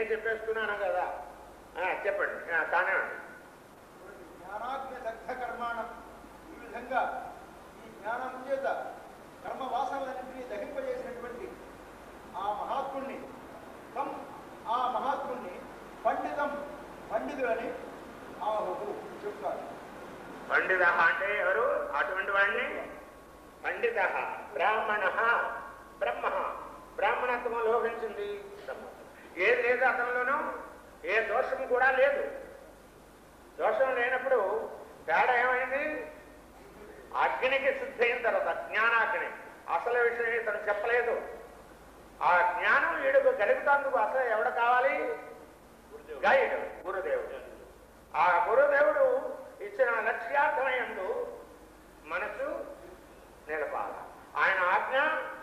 చెప్పేస్తున్నాను కదా ఆ, చెప్పండి ఆ, కానివ్వండి జ్ఞానాజ్ఞ దగ్ధ కర్మాణం ఈ విధంగా ఈ జ్ఞానం చేత కర్మ వాసనలన్నింటినీ దహింపజేసినటువంటి ఆ మహాత్ముణ్ణి తం ఆ మహాత్ముణ్ణి పండితం పండితుడు అని ఆహు చెప్తారు పండిత అంటే ఎవరు అటువంటి వాడిని పండిత బ్రాహ్మణ బ్రహ్మ బ్రాహ్మణత్వం లోపించింది బ్రహ్మ ఏది లేదు అతనిలోనూ ఏ దోషము కూడా లేదు దోషం లేనప్పుడు తేడా ఏమైంది అగ్నికి సిద్ధ అయిన తర్వాత జ్ఞానాగ్ని అసలు విషయం ఇతను చెప్పలేదు ఆ జ్ఞానం వీడుకు గలుగుతందుకు అసలు ఎవడు కావాలి గైడ్ గురుదేవుడు ఆ గురుదేవుడు ఇచ్చిన లక్ష్యార్థమయందు మనసు నిలపాలి ఆయన ఆజ్ఞ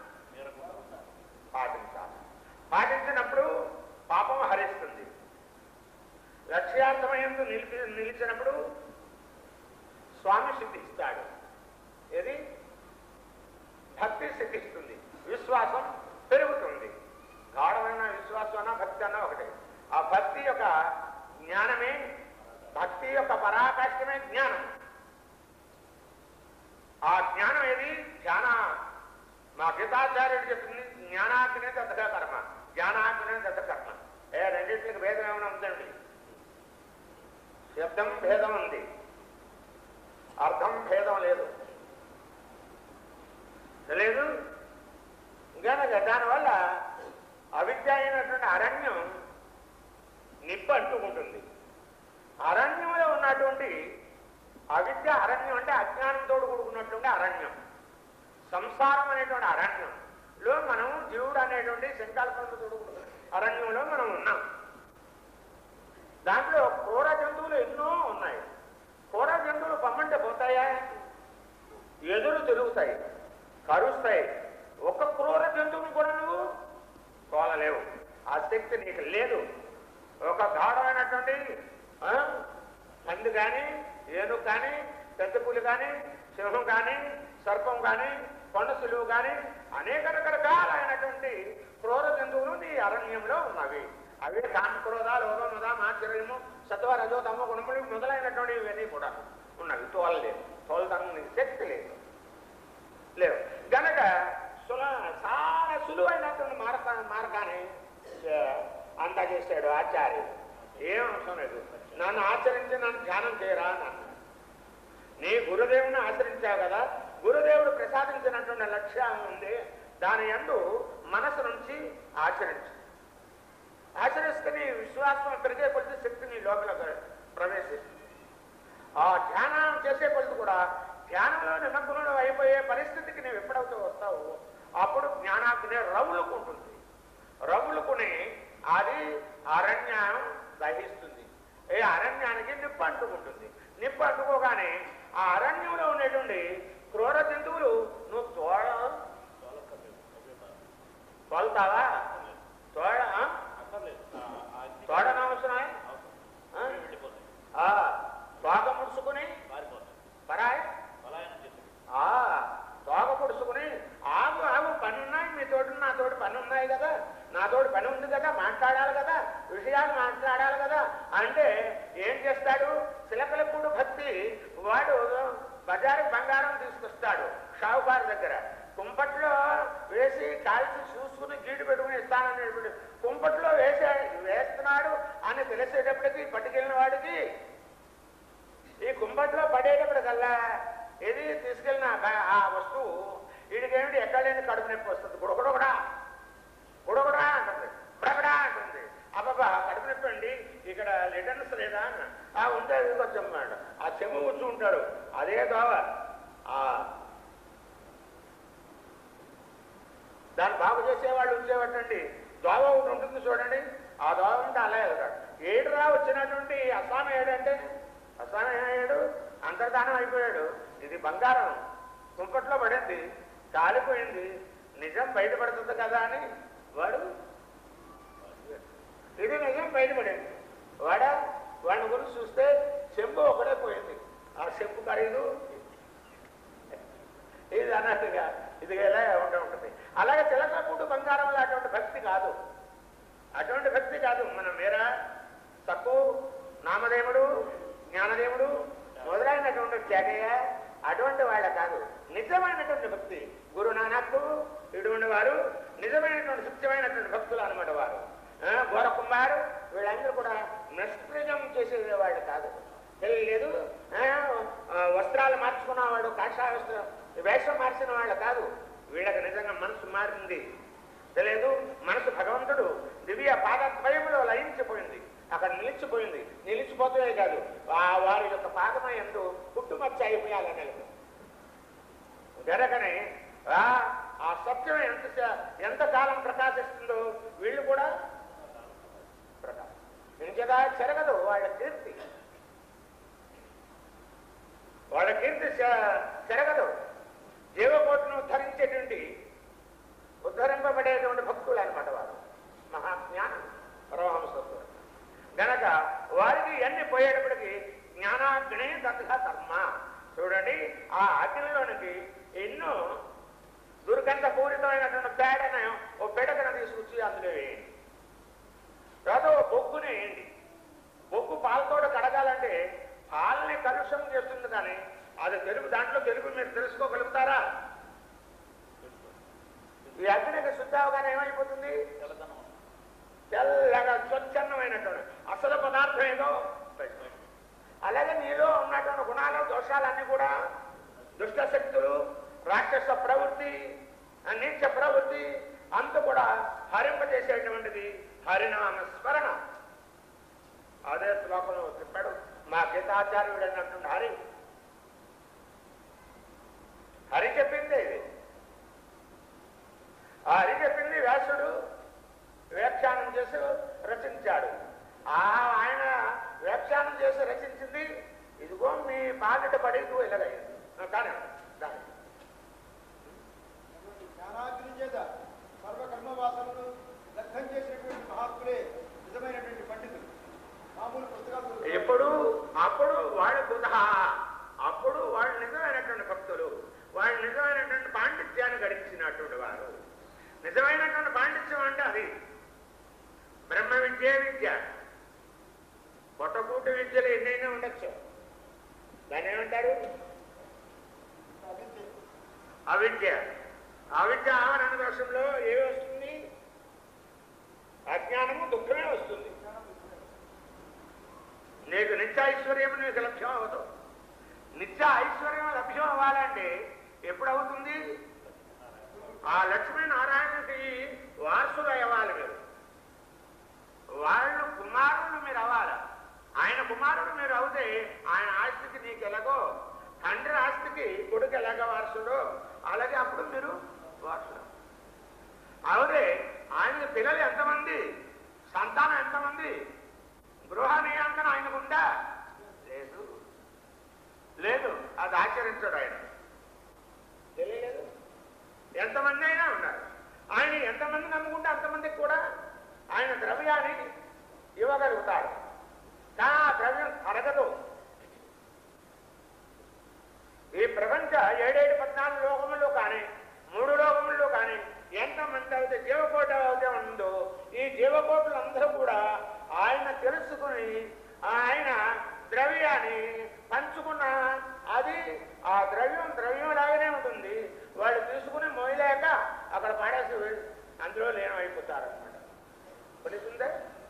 పాటించాలి పాటించినప్పుడు పాపం హరిస్తుంది లక్ష్యార్థమయందు నిలిపి నిలిచినప్పుడు స్వామి సిద్ధిస్తాడు ఏది భక్తి సిద్ధిస్తుంది విశ్వాసం పెరుగుతుంది గాఢమైన విశ్వాసం అన్న భక్తి అన్న ఒకటే ఆ భక్తి యొక్క జ్ఞానమే భక్తి యొక్క పరాకాష్ఠమే జ్ఞానం ఆ జ్ఞానం ఏది ధ్యాన మా గీతాచార్యుడు చెప్పింది జ్ఞానాగ్నే దత్త కర్మ జ్ఞానాగ్నే దత్త కర్మ ఏ రెండింటికి భేదం ఏమైనా ఉందండి శబ్దం భేదం ఉంది అర్థం భేదం లేదు తెలియదు కనుక దానివల్ల అవిద్య అయినటువంటి అరణ్యం నిప్పు అంటుకుంటుంది అరణ్యంలో ఉన్నటువంటి అవిద్య అరణ్యం అంటే అజ్ఞానంతో కూడుకున్నటువంటి అరణ్యం సంసారం అనేటువంటి అరణ్యంలో మనం జీవుడు అనేటువంటి సంకల్పంతో కూడుకున్న అరణ్యంలో మనం ఉన్నాం దాంట్లో క్రూర జంతువులు ఎన్నో ఉన్నాయి క్రూర జంతువులు పమ్మంటే పోతాయా ఎదురు తిరుగుతాయి కరుస్తాయి ఒక క్రూర జంతువుని కూడా నువ్వు కోలలేవు ఆ శక్తి నీకు లేదు ఒక గాఢమైనటువంటి ఆ, పంది కానీ ఏనుగు కానీ పెద్ద పులి కానీ సింహం కానీ సర్పం కానీ కొండ సులువు కానీ అనేక రకరకాలైనటువంటి క్రూర జంతువులు నీ అరణ్యంలో ఉన్నవి అవి కామ క్రోధ లోభ మద మాచర్యము సత్వ రజో తమ గుణములు మొదలైనటువంటి ఇవన్నీ కూడా ఉన్నవి తోలలేవు తోలడానికి శక్తి లేదు లేవు గనక సుల చాలా సులువైనటువంటి మార్గ మార్గాన్ని ఆ, అందజేశాడు ఆచార్యుడు ఏం అవసరం లేదు నన్ను ఆచరించి నన్ను ధ్యానం చేయరా అని అన్నాడు నీ గురుదేవుని ఆచరించావు కదా గురుదేవుడు ప్రసాదించినటువంటి లక్ష్యం ఉంది దాని యందు మనసు నుంచి ఆచరించు ఆచరిస్తే నీ విశ్వాసం పెరిగే కొద్ది శక్తి నీ లోపల ప్రవేశిస్తుంది ఆ ధ్యానం చేసే కొద్ది కూడా ధ్యానంలో నిమగ్నుడు అయిపోయే పరిస్థితికి నువ్వు ఎప్పుడైతే వస్తావో అప్పుడు జ్ఞానాగ్ని రవులుకుంటుంది రవులుకుని అది అరణ్యం దహిస్తుంది ఏ అరణ్యానికి నిప్పు అంటుకుంటుంది నిప్పు అంటుకోగానే ఆ అరణ్యంలో ఉండేటువంటి క్రూర జంతువులు నువ్వు తోడ తోలుతావా తోడ ఆ? తోడనవసరమే ఆ? ఆ, తోక ముడుచుకుని పరాయి ఆ తోక పొడుచుకుని ఆగు ఆగు పని ఉన్నాయి మీ తోటి నా తోటి పని ఉన్నాయి కదా నా తోటి పని ఉంది కదా మాట్లాడాలి కదా విషయాలు మాట్లాడాలి కదా అంటే ఏం చేస్తాడు శిలకలపూడు భక్తి వాడు బజారు బంగారం తీసుకొస్తాడు షావుకారు దగ్గర కుంపట్లో వేసి కాల్చి చూసుకుని గీడు పెట్టుకుని ఇస్తాననేటువంటి కుంపట్లో వేసే వేస్తున్నాడు అని తెలిసేటప్పటికి పట్టుకెళ్ళిన వాడికి ఈ కుంభట్లో పడేటప్పటికల్లా ఇది తీసుకెళ్ళిన బ- ఆ వస్తువు వీడికేమిటి ఎక్కడ లేని కడుపు నొప్పి వస్తుంది గుడగుడగుడా గుడగుడా అంటుంది బడబడా అంటుంది అబ్బాబా కడుపు నొప్పి అండి ఇక్కడ రిటర్న్స్ లేదా అన్న ఆ ఉంటే అది కొంచెం మాట ఆ చెమ్ము వచ్చి ఉంటాడు అదే దోవ ఆ దాన్ని బాగు చేసేవాళ్ళు ఉంచేవాటండి దోవ ఒకటి ఉంటుంది చూడండి ఆ దోవ ఉంటే అలా వెళ్తాడు ఏడురా వచ్చినటువంటి అస్సాం ఏడంటే అస్సాం ఏడు అంతర్ధానం అయిపోయాడు ఇది బంగారం కుంపట్లో పడింది కాలిపోయింది నిజం బయటపడుతుంది కదా అని వాడు ఇది నిజం బయటపడింది వాడ వాడిని గురించి చూస్తే చెంబు ఒకటే పోయింది ఆ చెంబు ఖరీదు ఇది అన్నట్టుగా ఇది ఎలా ఉంటూ ఉంటుంది అలాగే చిలకపూట బంగారం అటువంటి భక్తి కాదు అటువంటి భక్తి కాదు మనం అటువంటి వాళ్ళ కాదు నిజమైనటువంటి భక్తి గురు నానక్ ఇటువంటి వారు నిజమైనటువంటి సత్యమైనటువంటి భక్తులు అనమాట వారు ఆ, గోరకుమారు వీళ్ళందరూ కూడా నిష్ప్రజం చేసేవాళ్ళు కాదు తెలియలేదు ఆ, ఆ, వస్త్రాలు మార్చుకున్నవాడు కాషాయ వస్త్రం వేషం మార్చిన వాళ్ళు కాదు వీళ్ళకి నిజంగా మనసు మారింది తెలియదు మనసు భగవంతుడు దివ్య పాదద్వయంలో లయించిపోయింది అక్కడ నిలిచిపోయింది నిలిచిపోతే కాదు ఆ వారి యొక్క పాదమ ఎందు పుట్టుమచ్చ అయిపోయాలని జరగనే ఆ ఆ సత్యం ఎంత స- ఎంత కాలం ప్రకాశిస్తుందో వీళ్ళు కూడా ప్రకాశం ఇంకేదా చెరగదు వాళ్ళ కీర్తి వాళ్ళ కీర్తి చె- చెరగదు జీవకోటను ఉద్ధరించేటువంటి ఉద్ధరింపబడేటువంటి భక్తులు అనమాట వారు మహాజ్ఞానం పరమహంసత్వం గనక వారికి ఎన్ని పోయేటప్పటికి జ్ఞానాగ్ని దగ్ధ కర్మ చూడండి ఆ అగ్నిలోనికి ఎన్నో దుర్గంధ పూరితమైనటువంటి పేడను ఓ పిడకను తీసుకొచ్చి అందులో వేయండి తర్వాత ఓ బొగ్గుని వేయండి బొగ్గు పాలతోట కడగాలంటే పాలని కలుషం చేస్తుంది కానీ అది తెలుగు దాంట్లో తెలుగు మీరు తెలుసుకోగలుగుతారా ఈ అగ్నికి శుద్ధ అవగానే ఏమైపోతుంది తెల్లగా స్వచ్ఛన్నమైనటువంటి అసలు పదార్థం ఏదో అలాగే నీలో ఉన్నటువంటి గుణాలు దోషాలన్నీ కూడా దుష్ట శక్తులు రాక్షస ప్రవృత్తి ఆ నీచ ప్రవృత్తి అంత కూడా హరింపజేసేటువంటిది హరినామ స్మరణ అదే శ్లోకంలో చెప్పాడు మా గీతాచార్యుడు అన్నటువంటి హరి హరి చెప్పిందే ఇది ఆ హరి చెప్పింది వ్యాసుడు వ్యాఖ్యానం చేసి రచించాడు ఆ ఆయన వ్యాఖ్యానం చేసి రచించింది ఇదిగో మీ బాధ్యత పడి ఇదిగో ఇలాగైంది కానీ దాని అటువంటి జ్ఞానాగ్ని చేత సర్వకర్మ వాసనలు దగ్ధం చేసినటువంటి మహాత్ములే నిజమైనటువంటి పండితులు మామూలు పుస్తకాలు చదువుతారు. ఎప్పుడు అప్పుడు వాళ్ళు బుధ అప్పుడు వాళ్ళు నిజమైనటువంటి భక్తులు వాళ్ళు నిజమైనటువంటి పాండిత్యాన్ని గడించినటువంటి వారు నిజమైనటువంటి పాండిత్యం అంటే అది బ్రహ్మ విద్య విద్య పొట్టకూటి విద్యలు ఎన్నైనా ఉండొచ్చు దాన్ని ఏమంటారు అవిద్య. అవిద్య అవిద్య ఆవరణ దోషంలో ఏమి వస్తుంది అజ్ఞానము దుఃఖమే వస్తుంది జ్ఞానం విద్య. నీకు నిత్య ఐశ్వర్యం నీకు లభ్యం అవ్వదు నిత్య ఐశ్వర్యం లభ్యం అవ్వాలంటే ఎప్పుడు అవుతుంది ఆ లక్ష్మీనారాయణకి వారసులు అవ్వాలి మీరు వాళ్ళు కుమారులు మీరు అవ్వాలి ఆయన కుమారుడు మీరు అవుతే ఆయన ఆస్తికి నీకు ఎలాగో తండ్రి ఆస్తికి కొడుకు ఎలాగ వారసుడో అలాగే అప్పుడు మీరు వారసుడు అవునే ఆయనకి పిల్లలు ఎంతమంది సంతానం ఎంతమంది గృహ నియంత్రణ ఆయనకుందా లేదు లేదు అది ఆచరించడు ఆయన తెలియలేదు ఎంతమంది అయినా ఉన్నారు ఆయన ఎంతమంది నమ్ముకుంటే అంతమందికి కూడా ఆయన ద్రవ్యాన్ని ఇవ్వగలుగుతాడు కానీ ఆ ద్రవ్యం తరగదు ఈ ప్రపంచ ఏడేడు పద్నాలుగు లోకముల్లో కానీ మూడు లోకముల్లో కానీ ఎంతమంది అయితే జీవకోట అయితే ఉందో ఈ జీవకోటులందరూ కూడా ఆయన తెలుసుకుని ఆయన ద్రవ్యాన్ని పంచుకున్న అది ఆ ద్రవ్యం ద్రవ్యం లాగానే ఉంటుంది వాళ్ళు తీసుకుని మోయలేక అక్కడ పడేసి వెళ్ళి అందులో లీనమైపోతారు అనమాట పడుతుందా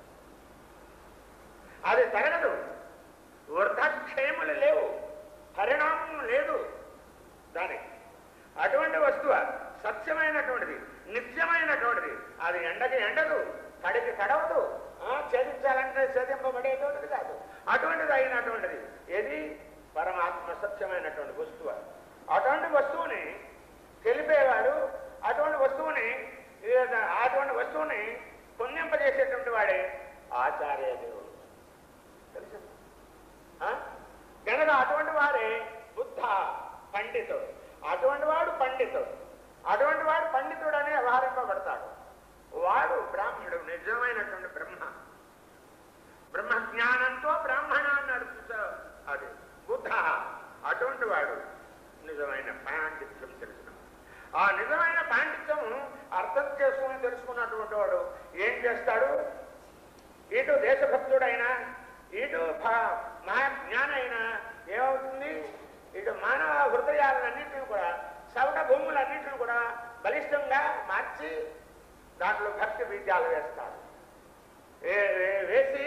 అది తరగదు వృద్ధక్షేములు లేవు పరిణామం లేదు దానికి అటువంటి వస్తువు సత్యమైనటువంటిది నిత్యమైనటువంటిది అది ఎండకి ఎండదు తడికి తడవదు ఆ, ఛేదించాలంటే ఛేదింపబడేటువంటిది కాదు అటువంటిది అయినటువంటిది ఏది పరమాత్మ సత్యమైనటువంటి వస్తువు అటువంటి వస్తువుని తెలిపేవాడు అటువంటి వస్తువుని ఏ- అటువంటి వస్తువుని పుణ్యింపజేసేటువంటి వాడే ఆచార్య దేవుడు తెలుసు ఆ? కనుక అటువంటి వారే బుద్ధ పండితుడు అటువంటి వాడు పండితుడు అటువంటి వాడు పండితుడు అని వ్యవహరింపబడతాడు వాడు బ్రాహ్మణుడు నిజమైనటువంటి బ్రహ్మ బ్రహ్మ జ్ఞానంతో బ్రాహ్మణాన్ని నడుపుతాడు అది బుద్ధ అటువంటి వాడు నిజమైన పాండిత్యం తెలిసిన ఆ నిజమైన పాండిత్యము అర్థం చేసుకుని తెలుసుకున్నటువంటి వాడు ఏం చేస్తాడు ఇటు దేశభక్తుడైనా ఇటు భా- మహా జ్ఞానైనా ఏమవుతుంది ఇక ఇటు మానవ హృదయాలన్నింటినీ కూడా సవట భూములన్నింటినీ కూడా బలిష్టంగా మార్చి దాంట్లో భక్తి బీజాలు వేస్తారు వే- వే- వేసి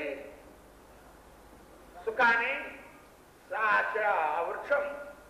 సుఖాన్ని సా- ఆ వృక్షం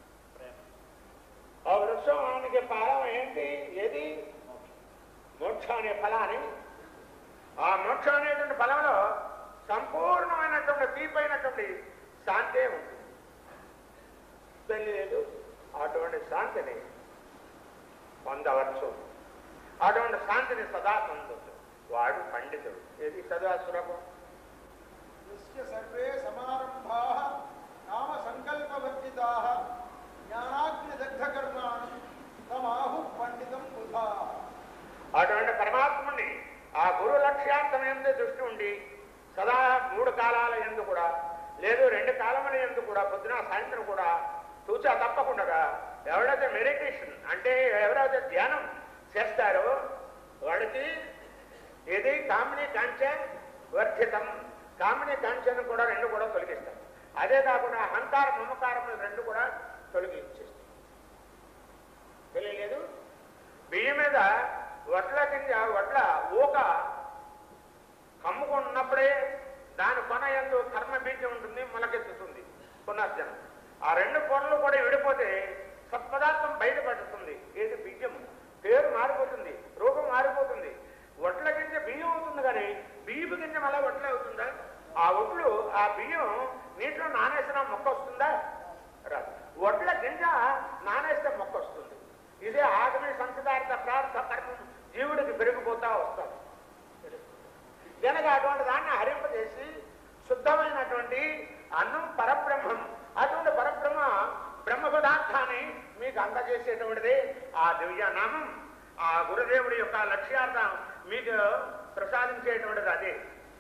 ఆ వృక్షానికి ఫలం ఏంటి ఏది మోక్షం అనే ఫలాన్ని ఆ మోక్షం అనేటువంటి ఫలంలో సంపూర్ణమైనటువంటి తీపైనటువంటి శాంతే ఉంటుంది తెలియదు అటువంటి శాంతిని పొందవచ్చు అటువంటి శాంతిని సదా పొందవచ్చు వాడు పండితుడు ఏది చదువు శ్లోకం यस्य सर्वे समारम्भाः नामसङ्कल्पवर्जिताः ज्ञानाग्निदग्धकर्माणं तमाहुः పండితం బుధాः అటువంటి పరమాత్ముని ఆ గురు లక్ష్యార్థం ఎందు దృష్టి ఉండి సదా మూడు కాలాల ఎందు కూడా లేదు రెండు కాలముల ఎందు కూడా పొద్దున సాయంత్రం కూడా తూచా తప్పకుండా ఎవడైతే మెడిటేషన్ అంటే ఎవరైతే ధ్యానం చేస్తారో వాడికి ఇది కామిని కాంచ వర్ధితం కామిని కాంచను కూడా రెండు కూడా తొలగిస్తారు అదే కాకుండా అహంకారం మమకారం రెండు కూడా తొలగించేస్తారు తెలియలేదు బియ్యం మీద వడ్ల కింద వడ్ల ఊక కమ్ముకున్నప్పుడే దాని కొన ఎందు కర్మ బీజం ఉంటుంది మొలకెత్తుతుంది పునర్జనం ఆ రెండు పొరలు కూడా విడిపోతే సత్పదార్థం బయటపడుతుంది ఏది బీజం పేరు మారిపోతుంది రూపం మారిపోతుంది వడ్ల గింజ బియ్యం అవుతుంది కానీ బియ్యపు గింజ మళ్ళీ వడ్లే అవుతుందా ఆ ఒడ్లు ఆ బియ్యం నీటిలో నానేసిన మొక్క వస్తుందా రాదు వడ్ల గింజ నానేస్తే మొక్క వస్తుంది ఇదే ఆగమి సంస్కారిత ప్రార్థ కర్మం జీవుడికి పెరిగిపోతా వస్తుంది కనుక అటువంటి దాన్ని హరింపజేసి శుద్ధమైనటువంటి అన్నం పరబ్రహ్మం అటువంటి పరబ్రహ్మ బ్రహ్మ పదార్థాన్ని మీకు అందజేసేటువంటిది ఆ దివ్య నామం ఆ గురుదేవుడి యొక్క లక్ష్యార్థం మీకు ప్రసాదించేటువంటిది అదే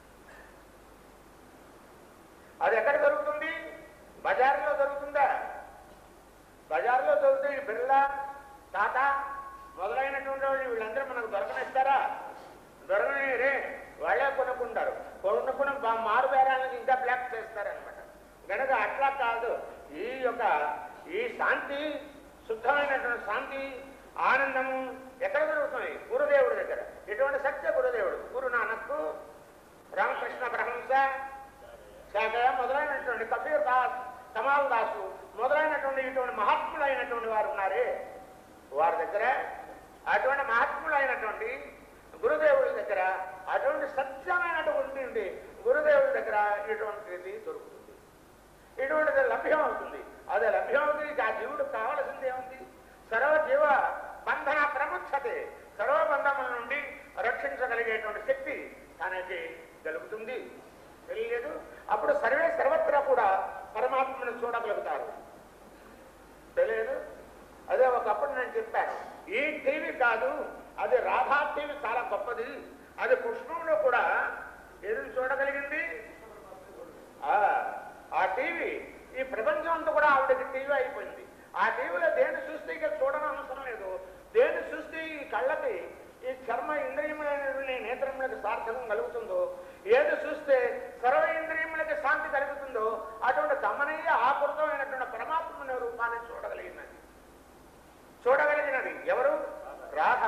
అది ఎక్కడ దొరుకుతుంది బజార్లో దొరుకుతుందా బజార్లో దొరికితే ఈ బిర్లా టాటా మొదలైనటువంటి వాళ్ళు వీళ్ళందరూ మనకు దొరకనిస్తారా దొరకనిరే వాళ్ళే కొనుక్కుంటారు కొనుక్కుని బా- మారు బేరానికి ఇంకా బ్లాక్ చేస్తారనమాట కనుక అట్లా కాదు ఈ యొక్క ఈ శాంతి శుద్ధమైనటువంటి శాంతి ఆనందము ఎక్కడ దొరుకుతుంది గురుదేవుడి దగ్గర ఎటువంటి సత్య గురుదేవుడు గురు నానక్ రామకృష్ణ పరహంస శాఖ మొదలైనటువంటి కబీర్ దాస్ కమాల్ దాసు మొదలైనటువంటి ఇటువంటి మహాత్ములైనటువంటి వారు ఉన్నారే వారి దగ్గర అటువంటి మహాత్ములైనటువంటి గురుదేవుడి దగ్గర అటువంటి సత్యమైనటువంటి గురుదేవుడి దగ్గర ఇటువంటిది దొరుకుతుంది ఇటువంటిది లభ్యం అవుతుంది అది లభ్యం అవుతుంది ఆ జీవుడికి కావలసింది ఏముంది సర్వ జీవ బంధన ప్రముఖతే సర్వబంధముల నుండి రక్షించగలిగేటువంటి శక్తి తనకి కలుగుతుంది తెలియలేదు అప్పుడు సర్వే సర్వత్రా కూడా పరమాత్మను చూడగలుగుతారు తెలియదు అదే ఒకప్పుడు నేను చెప్పాను ఈ టీవీ కాదు అది రాధా టీవీ చాలా గొప్పది అది కృష్ణంలో కూడా ఏది చూడగలిగింది ఆ, ఆ టీవీ ఈ ప్రపంచం అంతా కూడా ఆవిడకి టీవీ అయిపోయింది ఆ టీవీలో దేని చూస్తే ఇక చూడడం అవసరం లేదు దేని చూస్తే ఈ కళ్ళకి ఈ చర్మ ఇంద్రియములైనటువంటి నేత్రములకు సార్థకం కలుగుతుందో ఏది చూస్తే సర్వ ఇంద్రియములకి శాంతి కలుగుతుందో అటువంటి గమనీయ ఆకృతమైనటువంటి పరమాత్మ రూపాన్ని చూడగలిగినది చూడగలిగినది ఎవరు రాధ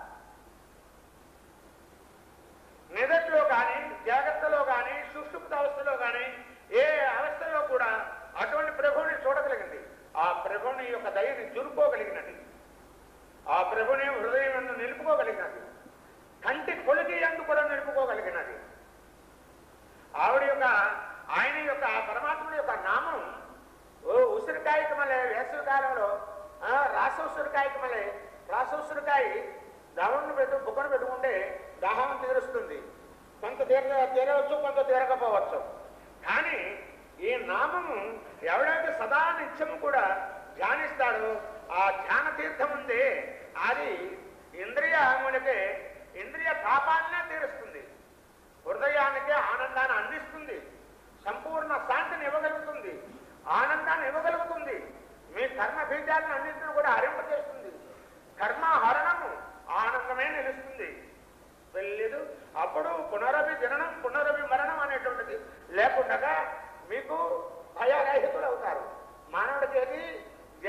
నిదట్లో కానీ జాగ్రత్తలో కానీ సుషుప్త అవస్థలో కానీ ఏ అవస్థలో కూడా అటువంటి ప్రభువుని చూడగలిగింది ఆ ప్రభుని యొక్క దయని చురుకోగలిగినది ఆ ప్రభుని హృదయం ఎందు నిలుపుకోగలిగినది కంటి కొలికి ఎందు కూడా నిలుపుకోగలిగినది ఆవిడ యొక్క ఆయన యొక్క ఆ పరమాత్ముడి యొక్క నామం ఓ ఉసిరికాయకి మళ్ళీ వేసవి కాలంలో ఆ, రాస ఉసిరికాయకి మళ్ళీ రాస ఉసిరికాయ దవణను పెట్టు బుక్కను పెట్టుకుంటే దాహం తీరుస్తుంది కొంత తీర తీరవచ్చు కొంత తీరకపోవచ్చు కానీ ఈ నామము ఎవడైతే సదా నిత్యము కూడా ధ్యానిస్తాడో ఆ ధ్యాన తీర్థం ఉంది అది ఇంద్రియమునికి ఇంద్రియ తాపాన్నే తీరుస్తుంది హృదయానికి ఆనందాన్ని అందిస్తుంది సంపూర్ణ శాంతిని ఇవ్వగలుగుతుంది ఆనందాన్ని ఇవ్వగలుగుతుంది మీ కర్మ బీజాలను అన్నింటినీ కూడా హరింపజేస్తుంది కర్మ హరణము ఆనందమే నిలుస్తుంది తెలియదు అప్పుడు పునరభి జననం పునరభి మరణం అనేటువంటిది లేకుండా మీకు భయరహితులు అవుతారు మానవుడికి ఏది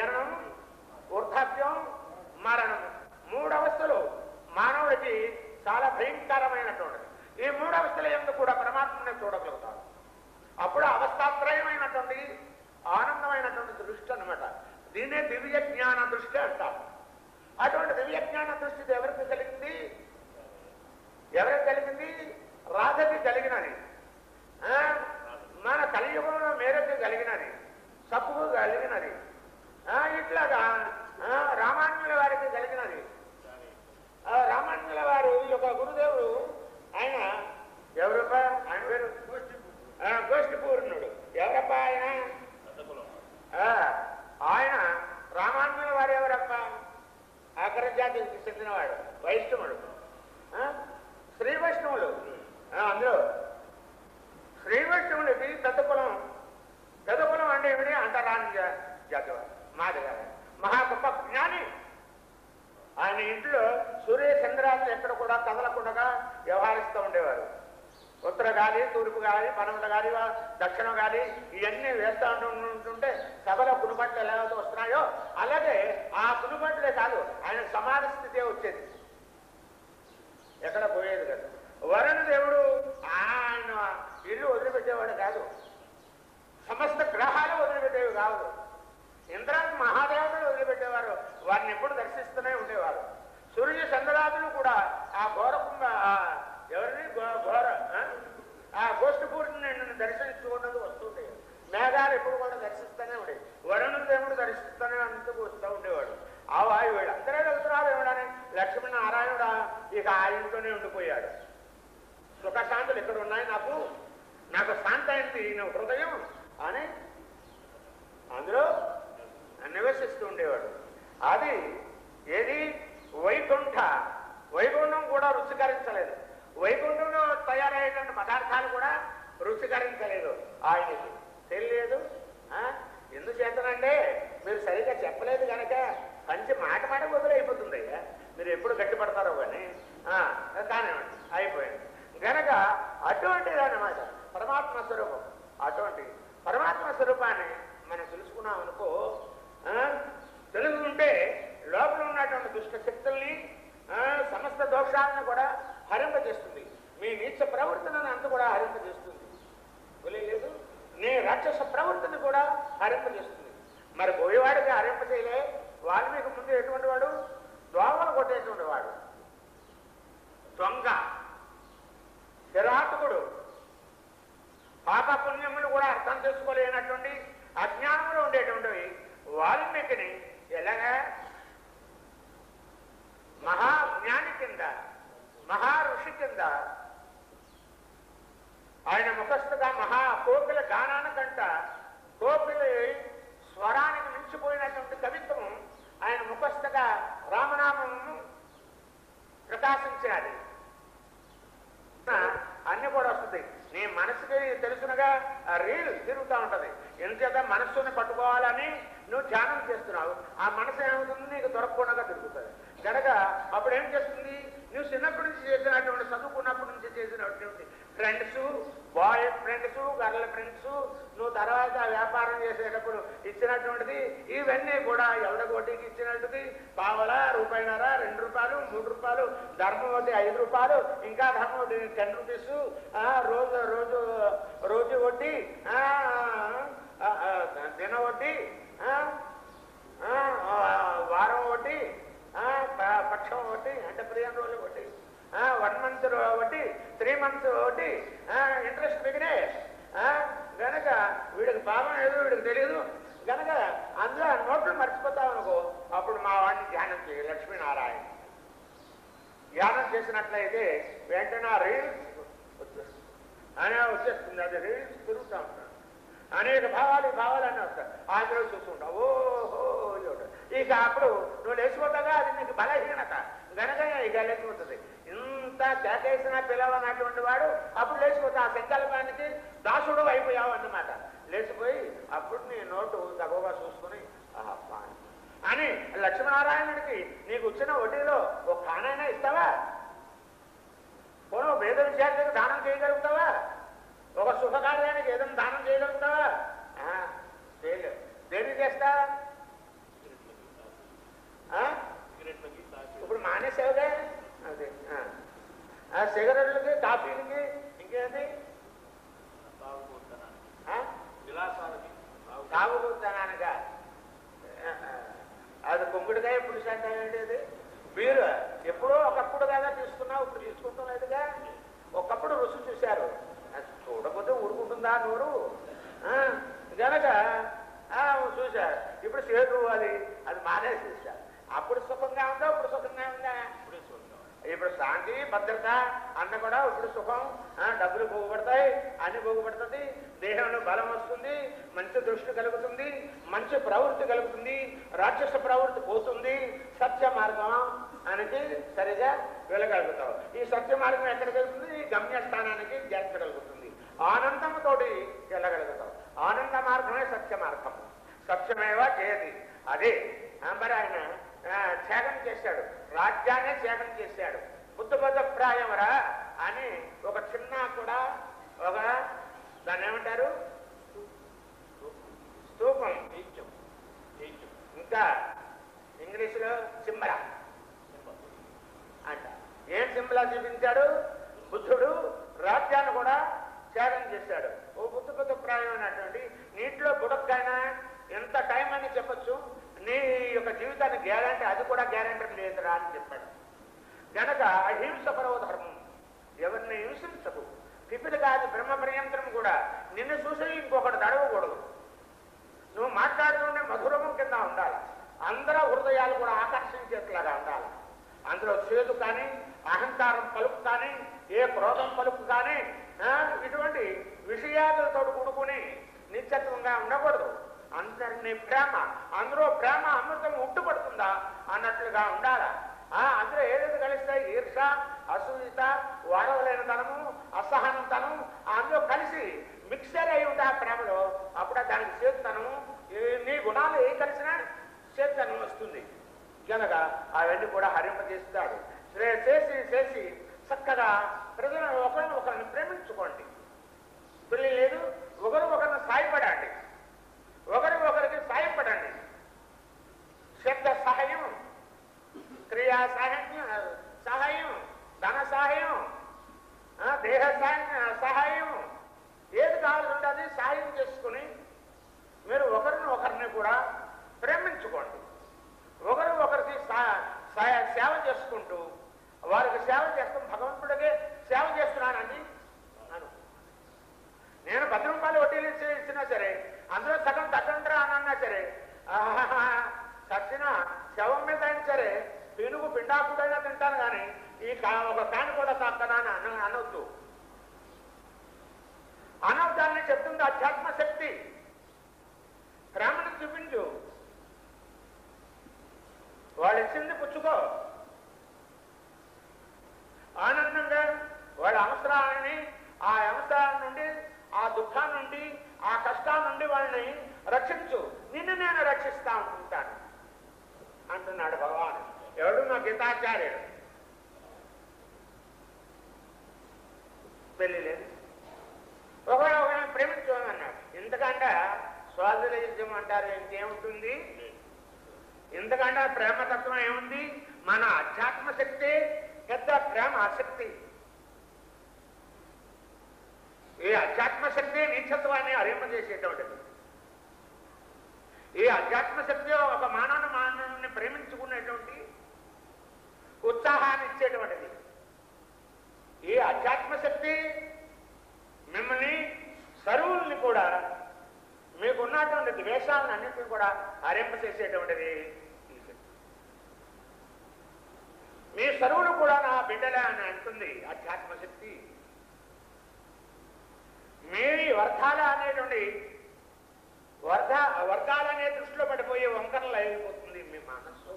జాతివాడు మాదిగారు మహా గొప్ప జ్ఞాని ఆయన ఇంట్లో సూర్య చంద్రాలు ఎక్కడ కూడా కదలకుండా వ్యవహరిస్తూ ఉండేవారు ఉత్తర గాలి తూర్పు గాలి పనమల గాలి వా- దక్షిణ గాలి ఇవన్నీ వేస్తూ ఉంటుంటే సభలో కునుబట్లు ఎలా అయితే వస్తున్నాయో అలాగే ఆ కునుబట్లే కాదు ఆయన సమాధి స్థితే వచ్చేది ఎక్కడ పోయేది కాదు వరుణ దేవుడు ఆయన ఇల్లు వదిలిపెట్టేవాడు కాదు సమస్త గ్రహాలు వదిలిపెట్టేవి కాదు ఇంద్రాన్ని మహాదేవతలు వదిలిపెట్టేవారు వారిని ఎప్పుడు దర్శిస్తూనే ఉండేవారు సూర్య చంద్రాదులు కూడా ఆ ఘోర కుంభ- ఆ ఎవరిని ఘో- ఘోర ఆ? ఆ గోష్ఠపూర్ణి నిన్ను దర్శించుకున్నది వస్తుండే మేఘాలు ఎప్పుడు కూడా దర్శిస్తూనే ఉండేవి వరుణ దేవుడు దర్శిస్తూనే అందుకు వస్తూ ఉండేవాడు ఆ వాయు వీళ్ళందరూ వెళ్తున్నారు ఏమడని లక్ష్మీనారాయణుడు ఇక ఆ ఇంట్లోనే ఉండిపోయాడు సుఖశాంతులు ఎక్కడ ఉన్నాయి నాకు నాకు శాంతి అయింది నా హృదయం అని అందులో నివసిస్తూ ఉండేవాడు అది ఏది వైకుంఠ వైకుంఠం కూడా రుచికరించలేదు వైకుంఠంలో తయారయ్యేటువంటి పదార్థాలు కూడా రుచికరించలేదు ఆయనకి తెలియలేదు ఆ? ఎందుచేతనంటే మీరు సరిగ్గా చెప్పలేదు కనుక మంచి మాట మాట వదిలైపోతుంది అయ్యా మీరు ఎప్పుడు గట్టిపడతారో కానీ ఆ, కానివ్వండి అయిపోయింది గనక అటువంటిది అన్నమాట పరమాత్మ స్వరూపం అటువంటి పరమాత్మ స్వరూపాన్ని మనం తెలుసుకున్నాం అనుకో ఆ, తెలుసుకుంటే లోపల ఉన్నటువంటి దుష్ట శక్తుల్ని ఆ, సమస్త దోషాలను కూడా హరింపజేస్తుంది మీ నీచ ప్రవర్తనను అంత కూడా హరింపజేస్తుంది తెలియలేదు నీ రాక్షస ప్రవృత్తిని కూడా హరింపజేస్తుంది మరి పోయేవాడికి హరింపజేయలే వాల్మీకి ముందు ఎటువంటి వాడు దోమలు కొట్టేటువంటి వాడు దొంగ కిరాతకుడు పాప పుణ్యములు కూడా అర్థం చేసుకోలేనటువంటి అజ్ఞానంలో ఉండేటువంటివి వాల్మీకిని ఎలాగా మహాజ్ఞాని కింద మహా ఋషి కింద ఆయన ముఖస్థుగా మహా కోకిల గానానికంట కోకిలి స్వరానికి మించిపోయినటువంటి కవిత్వం ఆయన ముఖస్థగా రామనామము ప్రకాశించినది అన్ని కూడా వస్తుంది నీ మనసుకి తెలుసునగా ఆ రీల్ తిరుగుతూ ఉంటది ఎందుచేత మనస్సుని పట్టుకోవాలని నువ్వు ధ్యానం చేస్తున్నావు ఆ మనసు ఏమవుతుంది నీకు దొరకకుండా తిరుగుతుంది కనుక అప్పుడు ఏం చేస్తుంది నువ్వు చిన్నప్పటి నుంచి చేసినటువంటి చదువుకున్నప్పటి నుంచి చేసినటువంటి friends boyfriends girlfriends నువ్వు తర్వాత వ్యాపారం చేసేటప్పుడు ఇచ్చినటువంటిది ఇవన్నీ కూడా ఎవడ వడ్డీకి ఇచ్చినట్టుది పావల రూపాయినర రెండు రూపాయలు మూడు రూపాయలు ధర్మం వడ్డీ ఐదు రూపాయలు ఇంకా ధర్మం వడ్డీ టెన్ రూపీస్ రోజు రోజు రోజు వడ్డీ ఆ, ఆ, ఆ, దిన వడ్డీ ఆ, ఆ, ఆ, వారం వడ్డీ ఆ, ప- పక్షం వడ్డీ అంటే ప్రియం రోజులు వడ్డీ వన్ మంత్ వడ్డీ త్రీ మంత్స్ వడ్డీ ఇంట్రెస్ట్ బిగినే గనక వీడికి పాపం ఏదో వీడికి తెలియదు గనక అందులో ఆ నోట్లు మర్చిపోతావు అనుకో అప్పుడు మా వాడిని ధ్యానం చేయి లక్ష్మీనారాయణ ధ్యానం చేసినట్లయితే వెంటనే ఆ రీల్స్ వచ్చేస్తుంది అనే వచ్చేస్తుంది అది రీల్స్ తిరుగుతూ ఉంటాడు అనేక భావాలు ఈ భావాలు అన్నీ వస్తాయి అందులో చూస్తుంటావు ఓహో ఇదొకటి. ఇక అప్పుడు నువ్వు లేచిపోతాగా అది నీకు బలహీనత గనక ఇక లేచిపోతుంది ఇంత కేకేసిన పిలవనటువంటి వాడు అప్పుడు లేచిపోతా ఆ సంకల్పానికి దాసుడు అయిపోయావు అన్నమాట లేచిపోయి అప్పుడు నీ నోటు తగవగా చూసుకుని ఆహా, బాగుంది. అని లక్ష్మీనారాయణుడికి నీకు వచ్చిన వడ్డీలో ఒక కానైనా ఇస్తావా పోను వేద విద్యార్థికి దానం చేయగలుగుతావా ఒక శుభకార్యానికి ఏదైనా దానం చేయగలుగుతావా ఆ, చేయలేవు దేనికి చేస్తా ఆ? ఇప్పుడు మానేసావుగా అదే ఆ. ఆ సిగరెట్లకి కాఫీలకి ఇంకేంటి ఆ? తాగుబోతానగా అది కొంగుడికాయ పులుసు అంటావేంటి అది బీరు ఎప్పుడో ఒకప్పుడు కదా తీసుకున్నావు ఇప్పుడు తీసుకుంటాం లేదుగా ఒకప్పుడు రుచి చూశారు అది చూడకపోతే ఊరుకుంటుందా నోరు ఆ, గనక ఆ, చూశారు ఇప్పుడు సేటు అది అది మానేసి చూశారు అప్పుడు సుఖంగా ఉందా ఇప్పుడు సుఖంగా ఉందా ఇప్పుడు శాంతి భద్రత అన్న కూడా ఇప్పుడు సుఖం ఆ, డబ్బులు పోగుపడతాయి అన్ని పోగుపడుతుంది దేహంలో బలం వస్తుంది మంచి దృష్టి కలుగుతుంది మంచి ప్రవృత్తి కలుగుతుంది రాక్షస ప్రవృత్తి పోతుంది సత్య మార్గం అనేది సరిగా వెళ్ళగలుగుతావు ఈ సత్య మార్గం ఎక్కడికి వెళ్తుంది ఈ గమ్యస్థానానికి చేర్చగలుగుతుంది ఆనందంతోటి వెళ్ళగలుగుతావు ఆనంద మార్గమే సత్య మార్గం సత్యమేవ చేయది అదే ఆ, మరి ఆయన ఆ, త్యాగం చేశాడు రాజ్యాన్ని త్యాగం చేశాడు బుద్ధబద్ధప్రాయమరా అని ఒక చిన్న కూడా ఒక దాన్ని ఏమంటారు స్తూపం ఇంకా ఇంగ్లీషులో సింబరా అంట ఏం సింబలా చూపించాడు బుద్ధుడు రాజ్యాన్ని కూడా త్యాగం చేశాడు ఓ బుద్ధ బుద్ధ ప్రాయమైనటువంటి నీటిలో బుడక్కైనా ఎంత టైం అని చెప్పొచ్చు నీ యొక్క జీవితానికి గ్యారంటీ అది కూడా గ్యారంటీ లేదురా అని చెప్పాడు గనక అహింస పరవ ధర్మం ఎవరిని హింసించకు పిపిలి కాదు బ్రహ్మ పర్యంతరం కూడా నిన్ను చూసి ఇంకొకటి తడవకూడదు నువ్వు మాట్లాడుతుంటే మధురము కింద ఉండాలి అందరూ హృదయాలు కూడా ఆకర్షించేట్లాగా ఉండాలి అందులో చేదు కానీ అహంకారం పలుకు కానీ ఏ క్రోధం పలుకు కానీ ఆ, ఇటువంటి విషయాలతో కూడుకుని నిత్యత్వంగా ఉండకూడదు అందరినీ ప్రేమ అందులో ప్రేమ అమృతం ఉట్టుపడుతుందా అన్నట్లుగా ఉండాలా ఆ, అందులో ఏదైతే కలిస్తాయి ఈర్ష అసూయిత వాడవలేనితనము అసహనంతనం అందులో కలిసి మిక్సర్ అయి ఉంటే ఆ ప్రేమలో అప్పుడు దానికి చేతుతనము ఈ- నీ గుణాలు ఏ కలిసినా చేతుతనం వస్తుంది కనుక అవన్నీ కూడా హరింపజేస్తాడు శ్రే- చేసి చేసి చక్కగా ప్రజలను ఒకరిని ఒకరిని ప్రేమించుకోండి పెళ్లి లేదు ఒకరు ఒకరిని సాయపడండి ఒకరి ఒకరికి సాయపడండి శబ్ద సహాయం క్రియా సహాయం సహాయం ధన సహాయం ఆ, దేహ సహాయం సహాయం ఏది కావాల్సి ఉంటే అది సహాయం చేసుకుని మీరు ఒకరిని ఒకరిని కూడా ప్రేమించుకోండి ఒకరు ఒకరికి సా- సా- సేవ చేసుకుంటూ వారికి సేవ చేస్తాం భగవంతుడికే సేవ చేస్తున్నానని అను నేను పది రూపాయలు వడ్డీలు ఇచ్చి ఇచ్చినా సరే అందులో సగం తగ్గంటారా అని అన్నా సరే ఆహాహా, చచ్చిన శవం మీద అయినా సరే పీనుగు పిండాకుడైనా తింటాను కానీ ఈ కా- ఒక ఫ్యాన్ కూడా తాక్కనా అని అన అనవద్దు అనవద్దాన్ని చెప్తుంది అధ్యాత్మ శక్తి ప్రేమను చూపించు వాళ్ళు ఇచ్చింది పుచ్చుకో ఆనందంగా వాళ్ళ అవసరాలని ఆ అవసరాల నుండి ఆ దుఃఖాల నుండి ఆ కష్టాల నుండి వాళ్ళని రక్షించు నిన్ను నేను రక్షిస్తా ఉంటాను అంటున్నాడు భగవాన్ ఎవడు మా గీతాచార్యుడు పెళ్లి లేదు ఒకడు ఒకరిని ప్రేమించమన్నాడు ఎందుకంటే స్వాతంత్ర్యం అంటారు ఇంకేముంటుంది ఎందుకంటే ప్రేమతత్వం ఏముంది మన అధ్యాత్మ శక్తి పెద్ద ప్రేమ ఆసక్తి ఈ అధ్యాత్మ శక్తి నీచత్వాన్ని అరింపజేసేటువంటిది ఈ అధ్యాత్మ శక్తి ఒక మానవుని మానవుని ప్రేమించుకునేటువంటి ఉత్సాహాన్ని ఇచ్చేటువంటిది ఈ అధ్యాత్మ శక్తి మిమ్మల్ని సరువుల్ని కూడా మీకున్నటువంటి ద్వేషాలను అన్నింటినీ కూడా హరింపచేసేటువంటిది ఈ శక్తి మీ సరువులు కూడా నా బిడ్డలే అని అంటుంది అధ్యాత్మ శక్తి మీ వర్గాల అనేటువంటి వర్గ వర్గాలనే దృష్టిలో పడిపోయే వంకరలు అయిపోతుంది మీ మనస్సు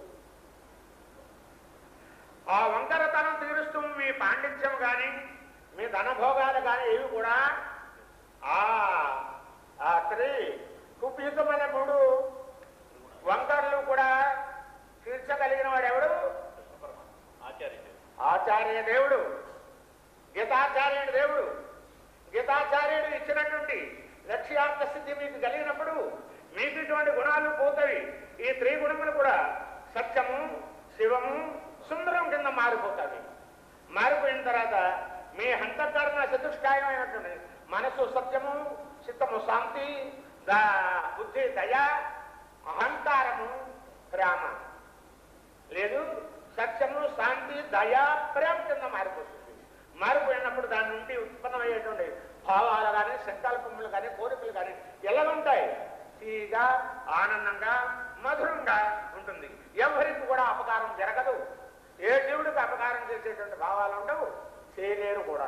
ఆ వంకరతనం తీరుస్తూ మీ పాండిత్యం కానీ మీ ధనభోగాలు కానీ ఏవి కూడా ఆ ఆ స్త్రీ కుప్యుతమైన మూడు వంకర్లు కూడా తీర్చగలిగిన వాడు ఎవడు ఆచార్యుడు ఆచార్య దేవుడు గీతాచార్యుడు దేవుడు గీతాచార్యుడు ఇచ్చినటువంటి లక్ష్యార్థ స్థితి మీకు కలిగినప్పుడు మీకు ఇటువంటి గుణాలు పోతాయి ఈ త్రీ గుణములు కూడా సత్యము శివము సుందరం కింద మారిపోతాయి మారిపోయిన తర్వాత మీ హంతకరణ చతుష్టాయమైనటువంటి మనసు సత్యము చిత్తము శాంతి దా బుద్ధి దయ అహంకారము ప్రేమ లేదు సత్యము శాంతి దయ ప్రేమ కింద మారిపోతుంది మారిపోయినప్పుడు దాని నుండి ఉత్పన్నమయ్యేటువంటి భావాలు కానీ సంకల్పములు కానీ కోరికలు కానీ ఎలా ఉంటాయి తీగా ఆనందంగా మధురంగా ఉంటుంది ఎవరికి కూడా అపకారం జరగదు ఏ జీవుడికి అపకారం చేసేటువంటి భావాలు ఉండవు చేయలేరు కూడా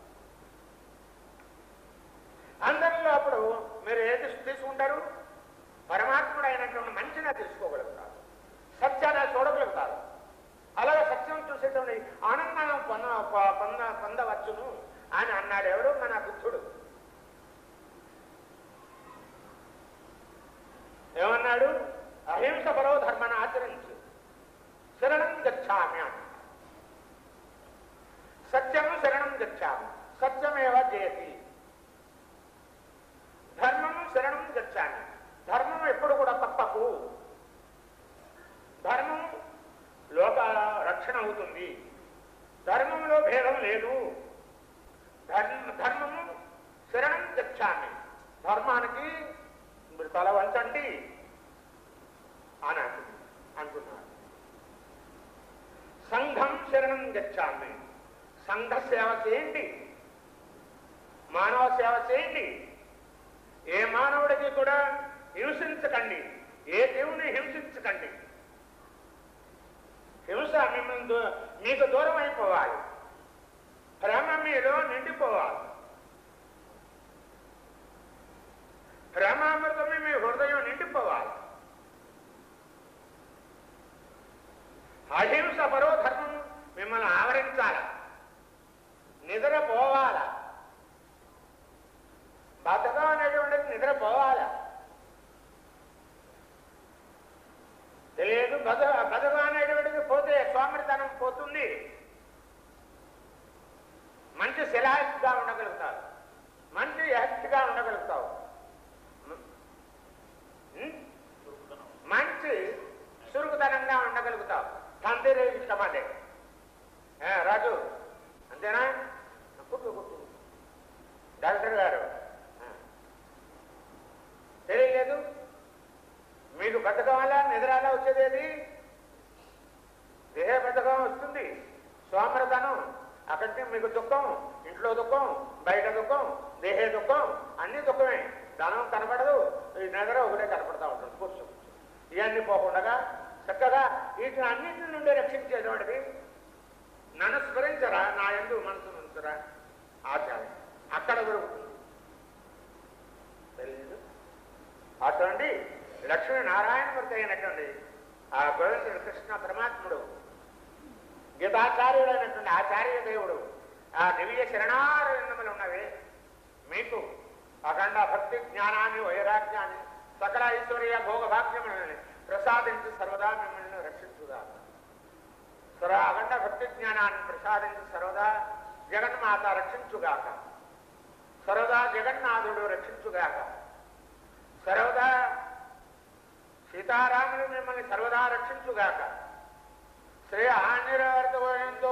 అందరిలో అప్పుడు మీరు ఏది తీసుకుంటారు పరమాత్ముడు అయినటువంటి మంచిగా తెలుసుకోగలుగుతారు సత్యాన్ని చూడగలుగుతారు అలాగే సత్యం చూసేటువంటి ఆనందం పొంద పొ- పొంద పొందవచ్చును అని అన్నాడు ఎవరు మన బుద్ధుడు ఏమన్నా లేదు ధర్మ ధర్మము శరణం గచ్చామి ధర్మానికి మీరు తల వంచండి అని అంటు- అంటున్నారు సంఘం శరణం గచ్చామి సంఘ సేవ చేయండి మానవ సేవ చేయండి ఏ మానవుడికి కూడా హింసించకండి ఏ దేవుని హింసించకండి హింస మిమ్మల్ని దూ- మీకు దూరం అయిపోవాలి ప్రేమ మీలో నిండిపోవాలి ప్రేమామృతమే మీ హృదయం నిండిపోవాలి అహింస పరో ధర్మం మిమ్మల్ని ఆవరించాల నిద్రపోవాల బతకం అనేటువంటిది నిద్రపోవాల తెలియదు బత బతకం అనేటువంటిది పోతే సోమరితనం పోతుంది మంచి శిలాయిగా ఉండగలుగుతావు మంచి యాక్ట్గా ఉండగలుగుతావు ఉం? మంచి చురుకుతనంగా ఉండగలుగుతావు తండ్రి ఇష్టం అదే ఏ, రాజు అంతేనా కుట్టు కుట్టు డాక్టర్ గారు ఆ. తెలియలేదు మీకు బతకం వల్ల నిద్రాలా వచ్చేది ఏది దేహ బతకం వస్తుంది సోమరతనం అక్కడికి మీకు దుఃఖం ఇంట్లో దుఃఖం బయట దుఃఖం దేహ దుఃఖం అన్ని దుఃఖమే ధనం కనపడదు ఈ నిద్ర ఒకటే కనపడతా ఉంటుంది కూర్చో ఇవన్నీ పోకుండా చక్కగా వీటిని అన్నింటి నుండి రక్షించేటువంటిది నన్ను స్మరించరా నా ఎందు మనసు ఉంచరా ఆచార్య అక్కడ దొరుకుతుంది తెలియదు అటువంటి లక్ష్మీ నారాయణమూర్తి అయినటువంటి ఆ గోవిందుడు కృష్ణ పరమాత్ముడు గీతాచార్యుడైనటువంటి ఆచార్య దేవుడు ఆ దివ్య శరణారవిందములు ఉన్నవి మీకు అఖండ భక్తి జ్ఞానాన్ని వైరాగ్యాన్ని సకల ఐశ్వర్య భోగ భాగ్యములని ప్రసాదించి సర్వదా మిమ్మల్ని రక్షించుగా సర అఖండ భక్తి జ్ఞానాన్ని ప్రసాదించి సర్వదా జగన్మాత రక్షించుగాక సర్వదా జగన్నాథుడు రక్షించుగాక సర్వదా సీతారాములు మిమ్మల్ని సర్వదా రక్షించుగాక శ్రీ ఆంజనేయంతో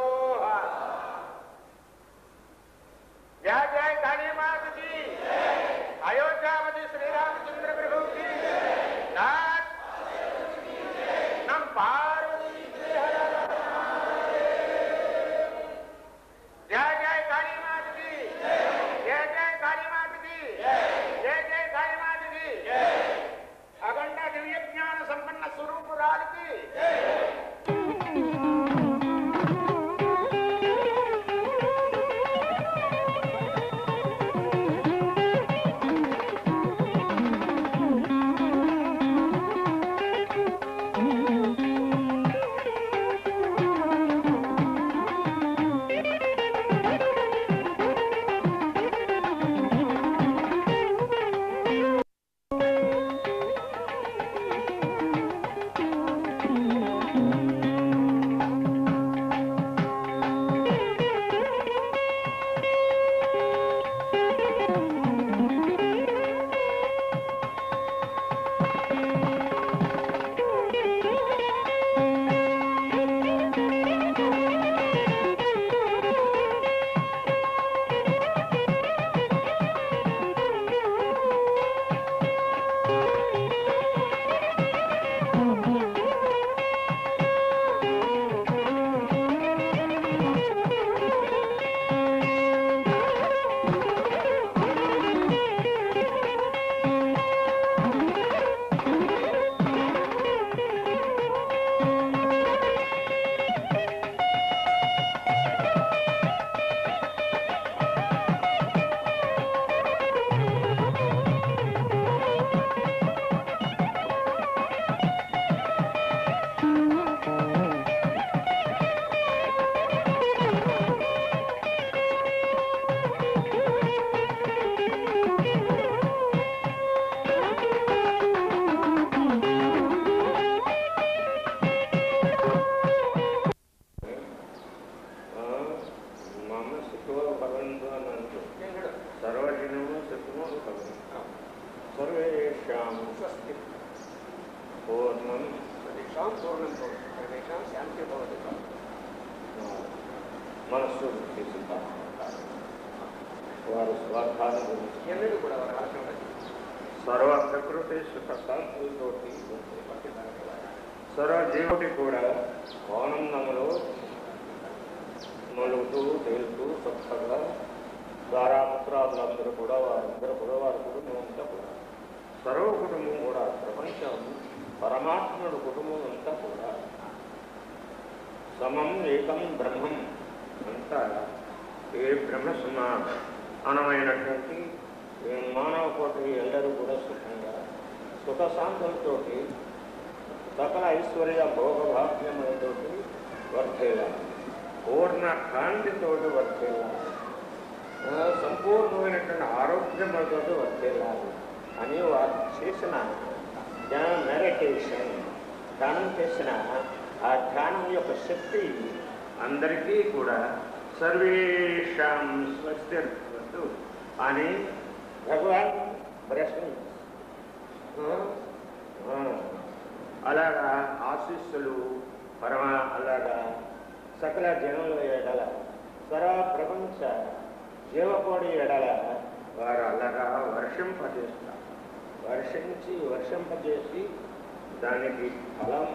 జయ జయ కాళీమాత की అయోధ్యాపతి శ్రీరామచంద్ర ప్రభు की नाथ नम पार्वती जय जय काली माता की जय जय काली माता की जय जय काली माता की అఖండ దివ్య జ్ఞాన సంపన్న స్వరూపురాలికి మమ సుఖో భవంతు అని అంటూ సర్వజనము సుఖమో భవంతు సర్వేషాం స్వస్తి పూర్ణం సర్వేషాం పూర్ణం భవతి సర్వేషాం శాంతి భవతి మనస్సు తీసుకుంటారు వారు స్వార్థాన్ని గురించి ఎన్నడూ కూడా వారు ఆలోచన సర్వ ప్రకృతి సుఖ శాంతులతోటి సర్వ జీవుడి కూడా ఆనందంలో నలుగుతూ తేలుతూ చక్కగా దారాపుత్రాదులందరూ కూడా వారందరూ కూడా వారి కుటుంబం అంతా కూడా సర్వ కుటుంబం కూడా ప్రపంచం పరమాత్ముడు కుటుంబం అంతా కూడా సమం ఏకం బ్రహ్మం అంతా ఏ బ్రహ్మ సమానమైనటువంటి ఈ మానవ కోటి ఎల్లరూ కూడా సుఖంగా సుఖశాంతులతోటి సకల ఐశ్వర్య భోగభాగ్యములతోటి వర్ధేయాలి పూర్ణ కాంతితోటి వర్ధేయాలి ఆ, సంపూర్ణమైనటువంటి ఆరోగ్యములతో వర్ధేయాలి అని వారు చేసిన మెడిటేషన్ ధ్యానం చేసిన ఆ ధ్యానం యొక్క శక్తి అందరికీ కూడా సర్వేషాం స్వస్తిర్వస్తు అని భగవాన్ ప్రశ్న అలాగా ఆశీస్సులు పరమ అలాగా సకల జనుల ఎడల సర్వ ప్రపంచ జీవకోడి ఎడల వారు అలాగా వర్షింపజేస్తారు వర్షించి వర్షింపజేసి దానికి ఫలం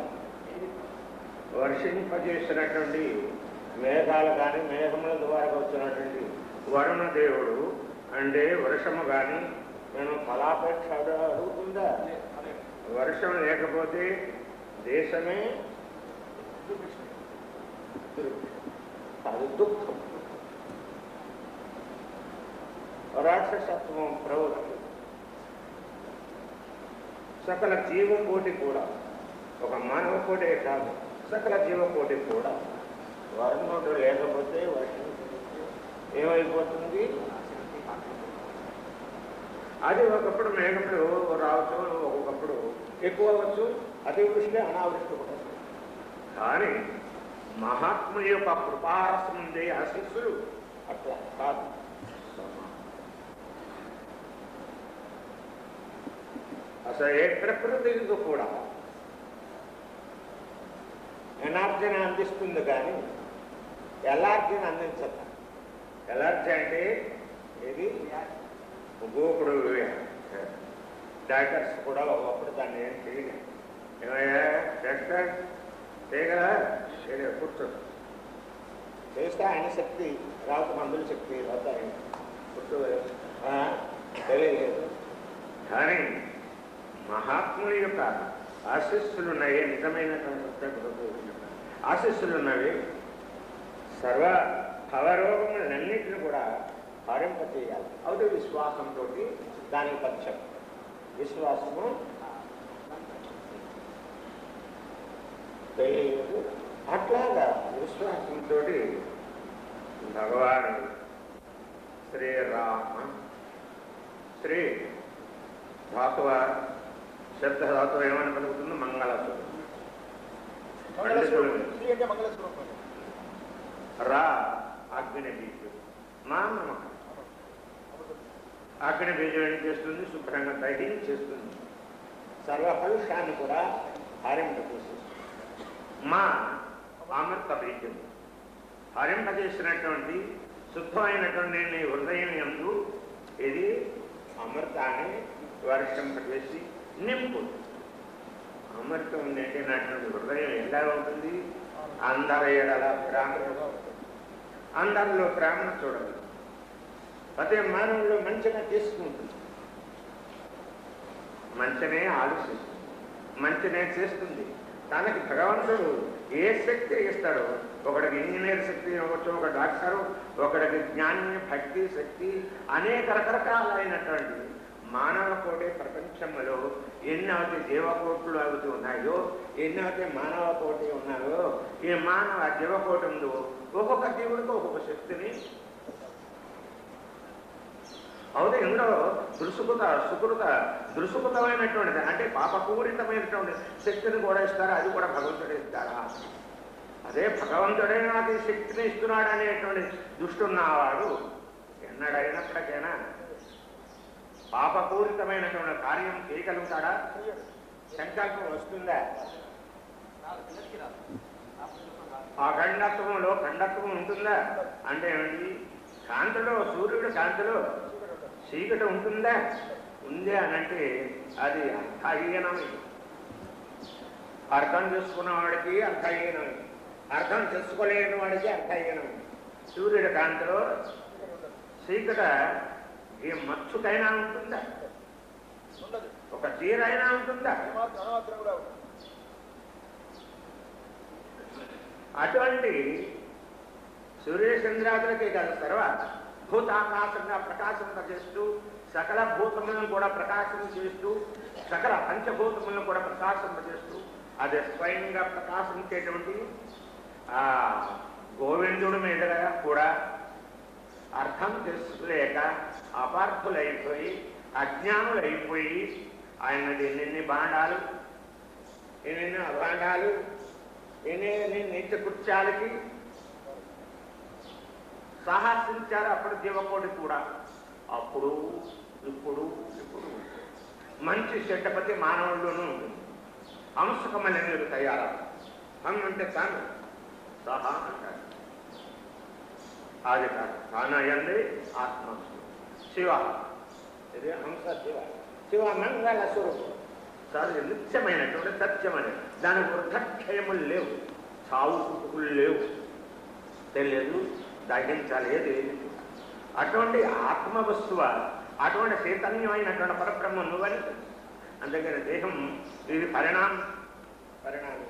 వర్షింపజేసినటువంటి మేఘాలు కానీ మేఘముల ద్వారా వచ్చినటువంటి వరుణ దేవుడు అంటే వర్షము కానీ నేను ఫలాపేక్ష అడు- అడుగుతుందా వర్షం లేకపోతే దేశమే అది దుఃఖం రాక్షసత్వం ప్రవృత్తి సకల జీవకోటి కూడా ఒక మానవ కోటే కాదు సకల జీవకోటి కూడా వర్ణుడు లేకపోతే వర్షం ఏమైపోతుంది అది ఒకప్పుడు మేఘములు రావచ్చు ఒక్కొక్కప్పుడు ఎక్కువ అవ్వచ్చు అతివృష్టి అనావృష్టి కూడా కానీ మహాత్ముని యొక్క కృపారసం ఉండే ఆశీస్సులు అట్లా కాదు అసలు ఏ ప్రకృతికి కూడా ఎనర్జీని అందిస్తుంది కానీ ఎలర్జీని అందించదు ఎలర్జీ అంటే ఏది గోకుడు డాక్టర్స్ కూడా ఒకప్పుడు దాన్ని ఏం చేయలేదు ఏమయ్యా డాక్టర్ చేయగలరా చేయలేదు కూర్చో చేస్తే ఆయన శక్తి రాత మందుల శక్తి రాత ఆయన కూర్చో ఆ, తెలియలేదు కానీ మహాత్ముల యొక్క ఆశీస్సులు ఉన్నాయి నిజమైనటువంటి సత్యగురువు యొక్క ఆశీస్సులు ఉన్నవి సర్వ భవరోగములన్నింటిని కూడా హరింపచేయాలి అవుతే విశ్వాసంతో దానికి పక్షం విశ్వాసము తెలియదు అట్లాగా విశ్వాసంతో భగవానుడు శ్రీరామ శ్రీ ధాతువ శబ్ద ధాతువు ఏమని పలుకుతుంది మంగళసూత్రం మంగళస్వరూపం శ్రీ అంటే మంగళస్వరూపం రా అగ్ని బీజం మా నమ్మకం అగ్ని బీజం ఏం చేస్తుంది శుభ్రంగా దహించేస్తుంది సర్వఫలుషాన్ని కూడా హరింపజేసేస్తుంది మా అమృత బీజం హరింపజేసినటువంటి శుద్ధమైనటువంటి నీ హృదయం ఎందు ఇది అమృతాన్ని వర్షింపజేసి నింపు అమృతం నిండినటువంటి హృదయం ఎలా ఉంటుంది అందరి ఎడల ప్రేమ అందరిలో ప్రేమను చూడదు ప్రతి మానవులు మంచిగా తీసుకుంటుంది మంచినే ఆలోచిస్తుంది మంచినే చేస్తుంది తనకి భగవంతుడు ఏ శక్తి ఇస్తాడో ఒకడికి ఇంజనీర్ శక్తి ఇవ్వచ్చు ఒక డాక్టరు ఒకడికి జ్ఞాని భక్తి శక్తి అనేక రకరకాలైనటువంటి మానవ కోటి ప్రపంచంలో ఎన్నైతే జీవకోట్లు అవుతూ ఉన్నాయో ఎన్నైతే మానవ కోటి ఉన్నాయో ఈ మానవ జీవకోటి ఉందో ఒక్కొక్క జీవుడికి ఒక్కొక్క శక్తిని అవుతే ఇందులో దృసుకృత సుకృత దృసుకృతమైనటువంటిది అంటే పాపపూరితమైనటువంటి శక్తిని కూడా ఇస్తారా అది కూడా భగవంతుడే ఇస్తారా అదే భగవంతుడే నాకు ఈ శక్తిని ఇస్తున్నాడు అనేటువంటి దుష్టున్నవాడు ఎన్నడైనప్పటికైనా పాపపూరితమైనటువంటి కార్యం చేయగలుగుతాడా సంకల్పం వస్తుందా ఆ ఖండత్వంలో ఖండత్వం ఉంటుందా అంటే ఏమిటి కాంతిలో సూర్యుడు కాంతిలో చీకటి ఉంటుందా ఉంది అని అంటే అది అర్థహీనమే అర్థం చేసుకున్న వాడికి అర్థహీనమే అర్థం చేసుకోలేని వాడికి అర్థహీనమే సూర్యుడి కాంతిలో చీకట ఏ మచ్చుకైనా ఉంటుందా ఉండదు ఒక చీరైనా ఉంటుందా ఏమాత్రం అనమాత్రం కూడా ఉండదు అటువంటి సూర్యచంద్రాదులకి కాదు సర్వ భూతాకాశంగా ప్రకాశింపజేస్తూ సకల భూతములను కూడా ప్రకాశం చేస్తూ సకల పంచభూతములను కూడా ప్రకాశింపజేస్తూ అది స్వయంగా ప్రకాశించేటువంటి ఆ గోవిందుడి మీద కూడా అర్థం చేసుకోలేక అపార్థులైపోయి అజ్ఞానులైపోయి ఆయనది ఎన్నెన్ని బాండాలు ఎన్నెన్ని అభాండాలు ఎన్ని నిత్య కృత్యాలకి సాహసించారు అప్పుడు జీవకోటి కూడా అప్పుడు ఇప్పుడు ఇప్పుడు మంచి చెడ్డపతి మానవుల్లోనూ అంశకమైన నీరు తయారు హం అంటే తాను సహా అంటారు అది కాదు తాను అయ్యంది ఆత్మ శివ ఇది హంస శివ శివ మంగళ స్వరూపం చాలా నిత్యమైనటువంటి సత్యమైన దాని వృద్ధక్షయములు లేవు చావు పుట్టుకులు లేవు తెలియదు దహించలేదు ఏది అటువంటి ఆత్మ వస్తువ అటువంటి చైతన్యమైనటువంటి పరబ్రహ్మ నువ్వని అందుకని దేహం ఇది పరిణామం పరిణామం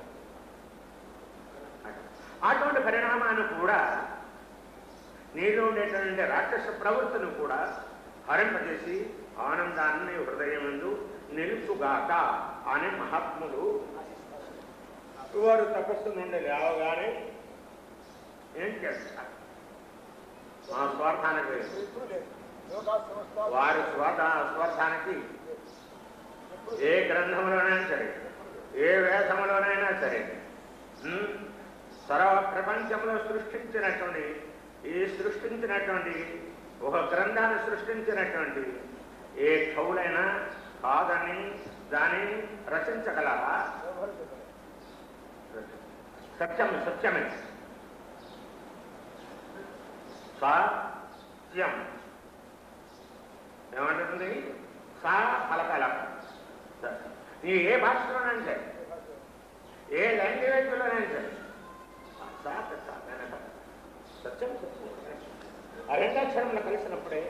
అటువంటి పరిణామాన్ని కూడా నీలో ఉండేటువంటి రాక్షస ప్రవృత్తిని కూడా హరింపజేసి ఆనందాన్ని హృదయమందు నిలుచుగాక అనే మహాత్ములు వారు తపస్సు నుండి లేవగానే ఏం చేస్తారు మా స్వార్థానికి ఎప్పుడు లేదు లోకా సమస్త వారి స్వార్థ స్వార్థానికి ఏ గ్రంథంలోనైనా సరే ఏ వేదములోనైనా సరే ఉమ్, సర్వ ప్రపంచంలో సృష్టించినటువంటి ఈ సృష్టించినటువంటి ఒక గ్రంథాన్ని సృష్టించినటువంటి ఏ కవులైనా కాదని దాన్ని రచించగలరా ఎవరు చెప్పరు. సత్యం సత్యమే సత్యం ఏమంటుంది సా ఫలకాల నీ ఏ భాషలోనైనా సరే ఏ లాంగ్వేజ్లోనైనా సరే సా సా వెనక. సత్యం సత్యం ఆ రెండాక్షరంలో కలిసినప్పుడే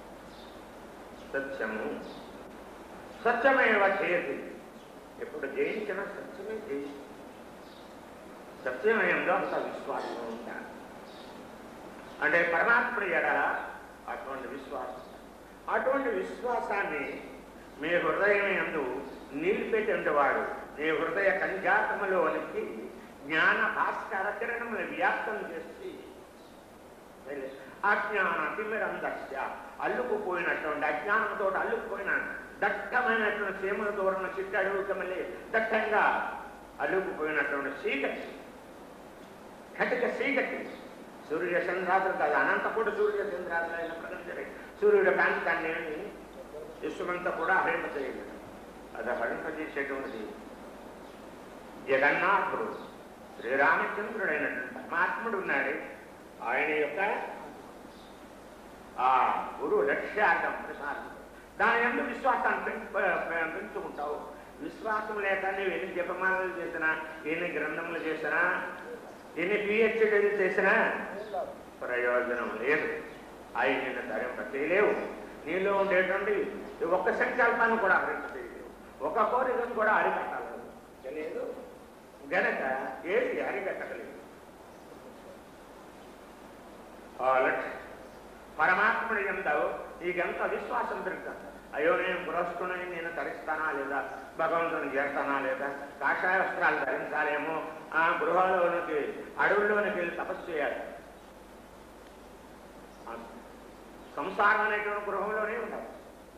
సత్యము సత్యమేవ చేయతి ఎప్పుడు జయించిన సత్యమే జయిస్తుంది సత్యమయంలో అంత విశ్వాసం ఉండాలి అంటే పరమాత్ముడి ఎడల అటువంటి విశ్వాసం అటువంటి విశ్వాసాన్ని మీ హృదయం ఎందు నిలిపెట్టేవాడు నీ హృదయ కంజాతములోనికి జ్ఞాన భాస్కర కిరణములు వ్యాప్తం చేసి అజ్ఞాన తిమిరందస్య అల్లుకుపోయినటువంటి అజ్ఞానంతో అల్లుకుపోయిన దట్టమైనటువంటి సీమల దూరం చిట్టడుగుక మళ్ళీ దట్టంగా అల్లుకుపోయినటువంటి చీకటి కటిక చీకటి సూర్య చంద్రాదులు కాదు అనంతపుడు సూర్య చంద్రాదులు అయిన ప్రకటించే సూర్యుడి ప్రాంతాన్ని విశ్వమంతా కూడా హరింపచేయలేదు అది హరింపజేసేటువంటిది జగన్నాథుడు శ్రీరామచంద్రుడైనటువంటి పరమాత్ముడు ఉన్నాడు ఆయన యొక్క ఆ గురు లక్ష్యార్థం ప్రసాదం దాని ఎందు విశ్వాసాన్ని పెంచు పె- పెంచుకుంటావు విశ్వాసం లేక నువ్వు ఎన్ని జపమాలలు చేసినా ఎన్ని గ్రంథములు చేసినా ఎన్ని పిహెచ్డీలు చేసినా ఏం లాభం? ప్రయోజనం లేదు అవి నిన్ను తరింప చేయలేవు నీలో ఉండేటువంటి ఈ ఒక్క సంకల్పాన్ని కూడా హరింప చేయలేవు ఒక కోరికను కూడా అరికట్టలేదు తెలియదు గనక ఏది అరికట్టలేదు ఆ లక్ష్యం పరమాత్ముడి ఎందు నీకెంత విశ్వాసం పెరుగుతుంది అయ్యో నేను గృహస్థుని నేను తరిస్తానా లేదా భగవంతుని చేస్తానా లేదా కాషాయ వస్త్రాలు ధరించాలేమో ఆ గృహంలోనికి అడవుల్లోనికి వెళ్ళి తపస్సు చేయాలి ఆ సంసారం అనేటువంటి గృహంలోనే ఉంటారు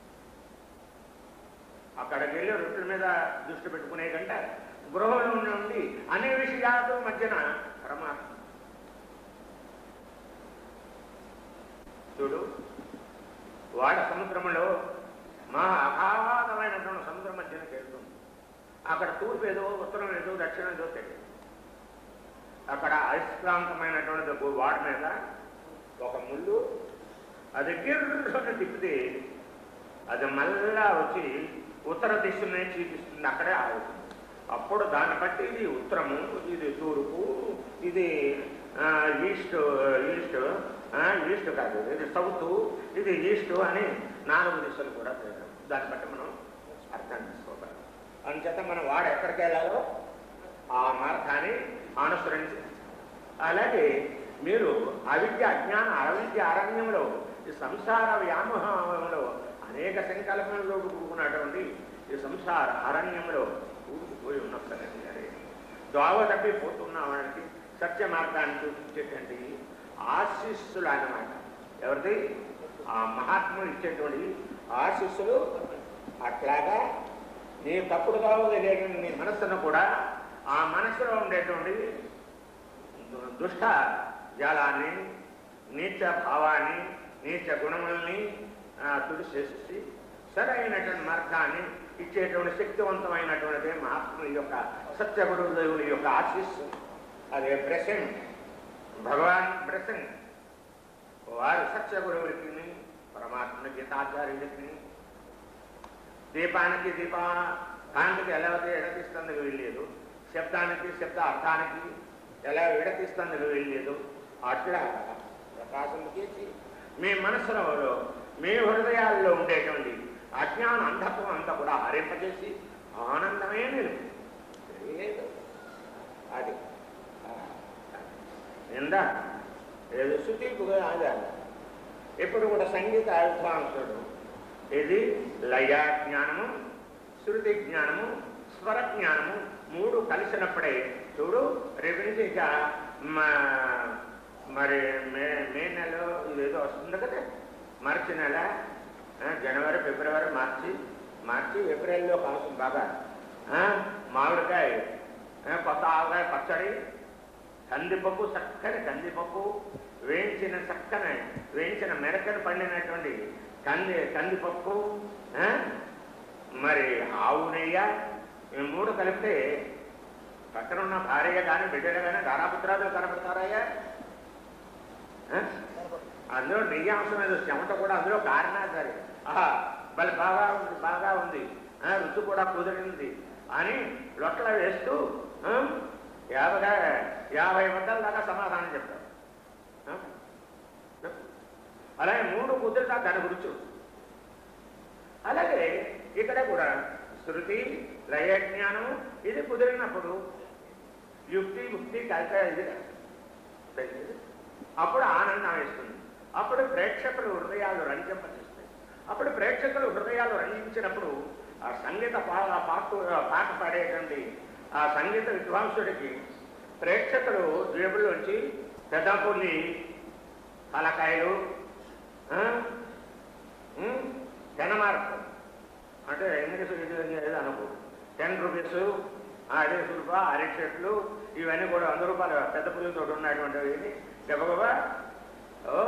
అక్కడికి వెళ్ళి రొట్టెల మీద దృష్టి పెట్టుకునే కంటే గృహంలో ఉండి అనే విషయాలతో మధ్యన పరమాత్మ చూడు వాడ సముద్రంలో మహా అగాధమైనటువంటి సముద్రం మధ్యన వెళ్తుంది అక్కడ తూర్పు ఏదో ఉత్తరం ఏదో దక్షిణం ఏదో తెలియదు అయస్కాంతమైనటువంటి ఒక వాడి మీద ఒక ముళ్ళు అది గిర్రుని తిప్పితే అది మళ్ళా వచ్చి ఉత్తర దిశనే చూపిస్తుంది అక్కడే ఆగుతుంది అప్పుడు దాన్ని బట్టి ఇది ఉత్తరము ఇది తూర్పు ఇది ఆ, ఈస్ట్ ఈస్ట్ ఆ, ఈస్ట్ కాదు ఇది సౌత్ ఇది ఈస్ట్ అని నాలుగు దిశలు కూడా తేడా. దాన్ని బట్టి మనం అర్థం చేసుకోవాలి అందుచేత మనం వాడు ఎక్కడికి వెళ్ళాలో ఆ మార్గాన్ని అనుసరించి అలాగే మీరు అవిద్య అజ్ఞాన అవిద్య అరణ్యంలో ఈ సంసార వ్యామోహంలో అనేక సంకల్పంలో కూడుకున్నటువంటి ఈ సంసార అరణ్యంలో కూడుకుపోయి ఉన్నప్పటికీ దోవ తప్పిపోతున్న వాడికి సత్య మార్గాన్ని చూపించేటువంటి ఆశీస్సులు అన్నమాట ఎవరిది ఆ మహాత్ములు ఇచ్చేటువంటి ఆశీస్సులు అట్లాగా నీ తప్పుడు కావగలిగిన నీ మనస్సును కూడా ఆ మనసులో ఉండేటువంటి దు- దుష్ట జాలాన్ని నీచ భావాన్ని నీచ గుణముల్ని ఆ, తుడిచేసి సరైనటువంటి మార్గాన్ని ఇచ్చేటువంటి శక్తివంతమైనటువంటి మహాత్ముల యొక్క సత్య గురుదేవుల యొక్క ఆశీస్సు అదే బ్రెసింగ్ భగవాన్ బ్రెసింగ్ వారు సత్య గురువులకి పరమాత్మ గీతాచార్యులకి దీపానికి దీప కాంతికి ఎలా అయితే ఎడతీస్తుంది వీల్లేదు శబ్దానికి శబ్ద అర్థానికి ఎలా విడతీస్తుంది వీల్లేదు అట్లా ప్రకాశం చేసి మీ మనసులో మీ హృదయాల్లో ఉండేటువంటి అజ్ఞాన అంధత్వం అంతా కూడా హరింపజేసి ఆనందమే నిలుపు లేదు అది ఆ, నిందా ఏదో శృతిపుగా ఆగాలి ఇప్పుడు కూడా సంగీత విద్వాంసుడు ఇది లయ జ్ఞానము శృతి జ్ఞానము స్వర జ్ఞానము మూడు కలిసినప్పుడే చూడు రేపు నుంచి ఇక మ- మరి మే మే నెలలో ఇదేదో వస్తుంది కదా మార్చి నెల ఆ, జనవరి ఫిబ్రవరి మార్చి మార్చి ఏప్రిల్లో కాసం బాగా ఆ, మామిడికాయ ఆ, కొత్త ఆవకాయ పచ్చడి కందిపప్పు చక్కని కందిపప్పు వేయించిన చక్కని వేయించిన మెరకను పండినటువంటి కంది కందిపప్పు ఆ? మరి ఆవు నెయ్య ఈ మూడు కలిపితే పక్కన ఉన్న భార్య కానీ బిడ్డలు కానీ దారాపుత్రాలు కనపడతారయ్యా ఆ? అందులో నెయ్యి అంశం ఏదో చెమట కూడా అందులో కారణా సరే ఆహా మళ్ళీ బాగా ఉంది బాగా ఉంది ఆ, రుచి కూడా కుదిరింది అని లొట్టలు వేస్తూ ఆ, యాభై యాభై వందల దాకా సమాధానం చెప్తారు ఆ? అలాగే మూడు కుదిరితే దాని గురించి అలాగే ఇక్కడ కూడా శృతి లయ జ్ఞానము ఇది కుదిరినప్పుడు యుక్తి ముక్తి కలిపే ఇది తెలియదు. అప్పుడు ఆనందం వేస్తుంది అప్పుడు ప్రేక్షకులు హృదయాలు రంజింపజేస్తాయి అప్పుడు ప్రేక్షకులు హృదయాలు రంజించినప్పుడు ఆ సంగీత పా పాట పాట పాడేటువంటి ఆ సంగీత విద్వాంసుడికి ప్రేక్షకులు జేబుల్లోంచి పెద్దపుల్లి తలకాయలు ఆ, ఉమ్, తెనమార్పు అంటే ఇంగ్లీష్ ఏదో అనుకో టెన్ రూపీస్ అరవై రూపాయ అరటి చెట్లు ఇవన్నీ కూడా వంద రూపాయలు పెద్ద పులితో ఉన్నటువంటివి గబగబా ఓ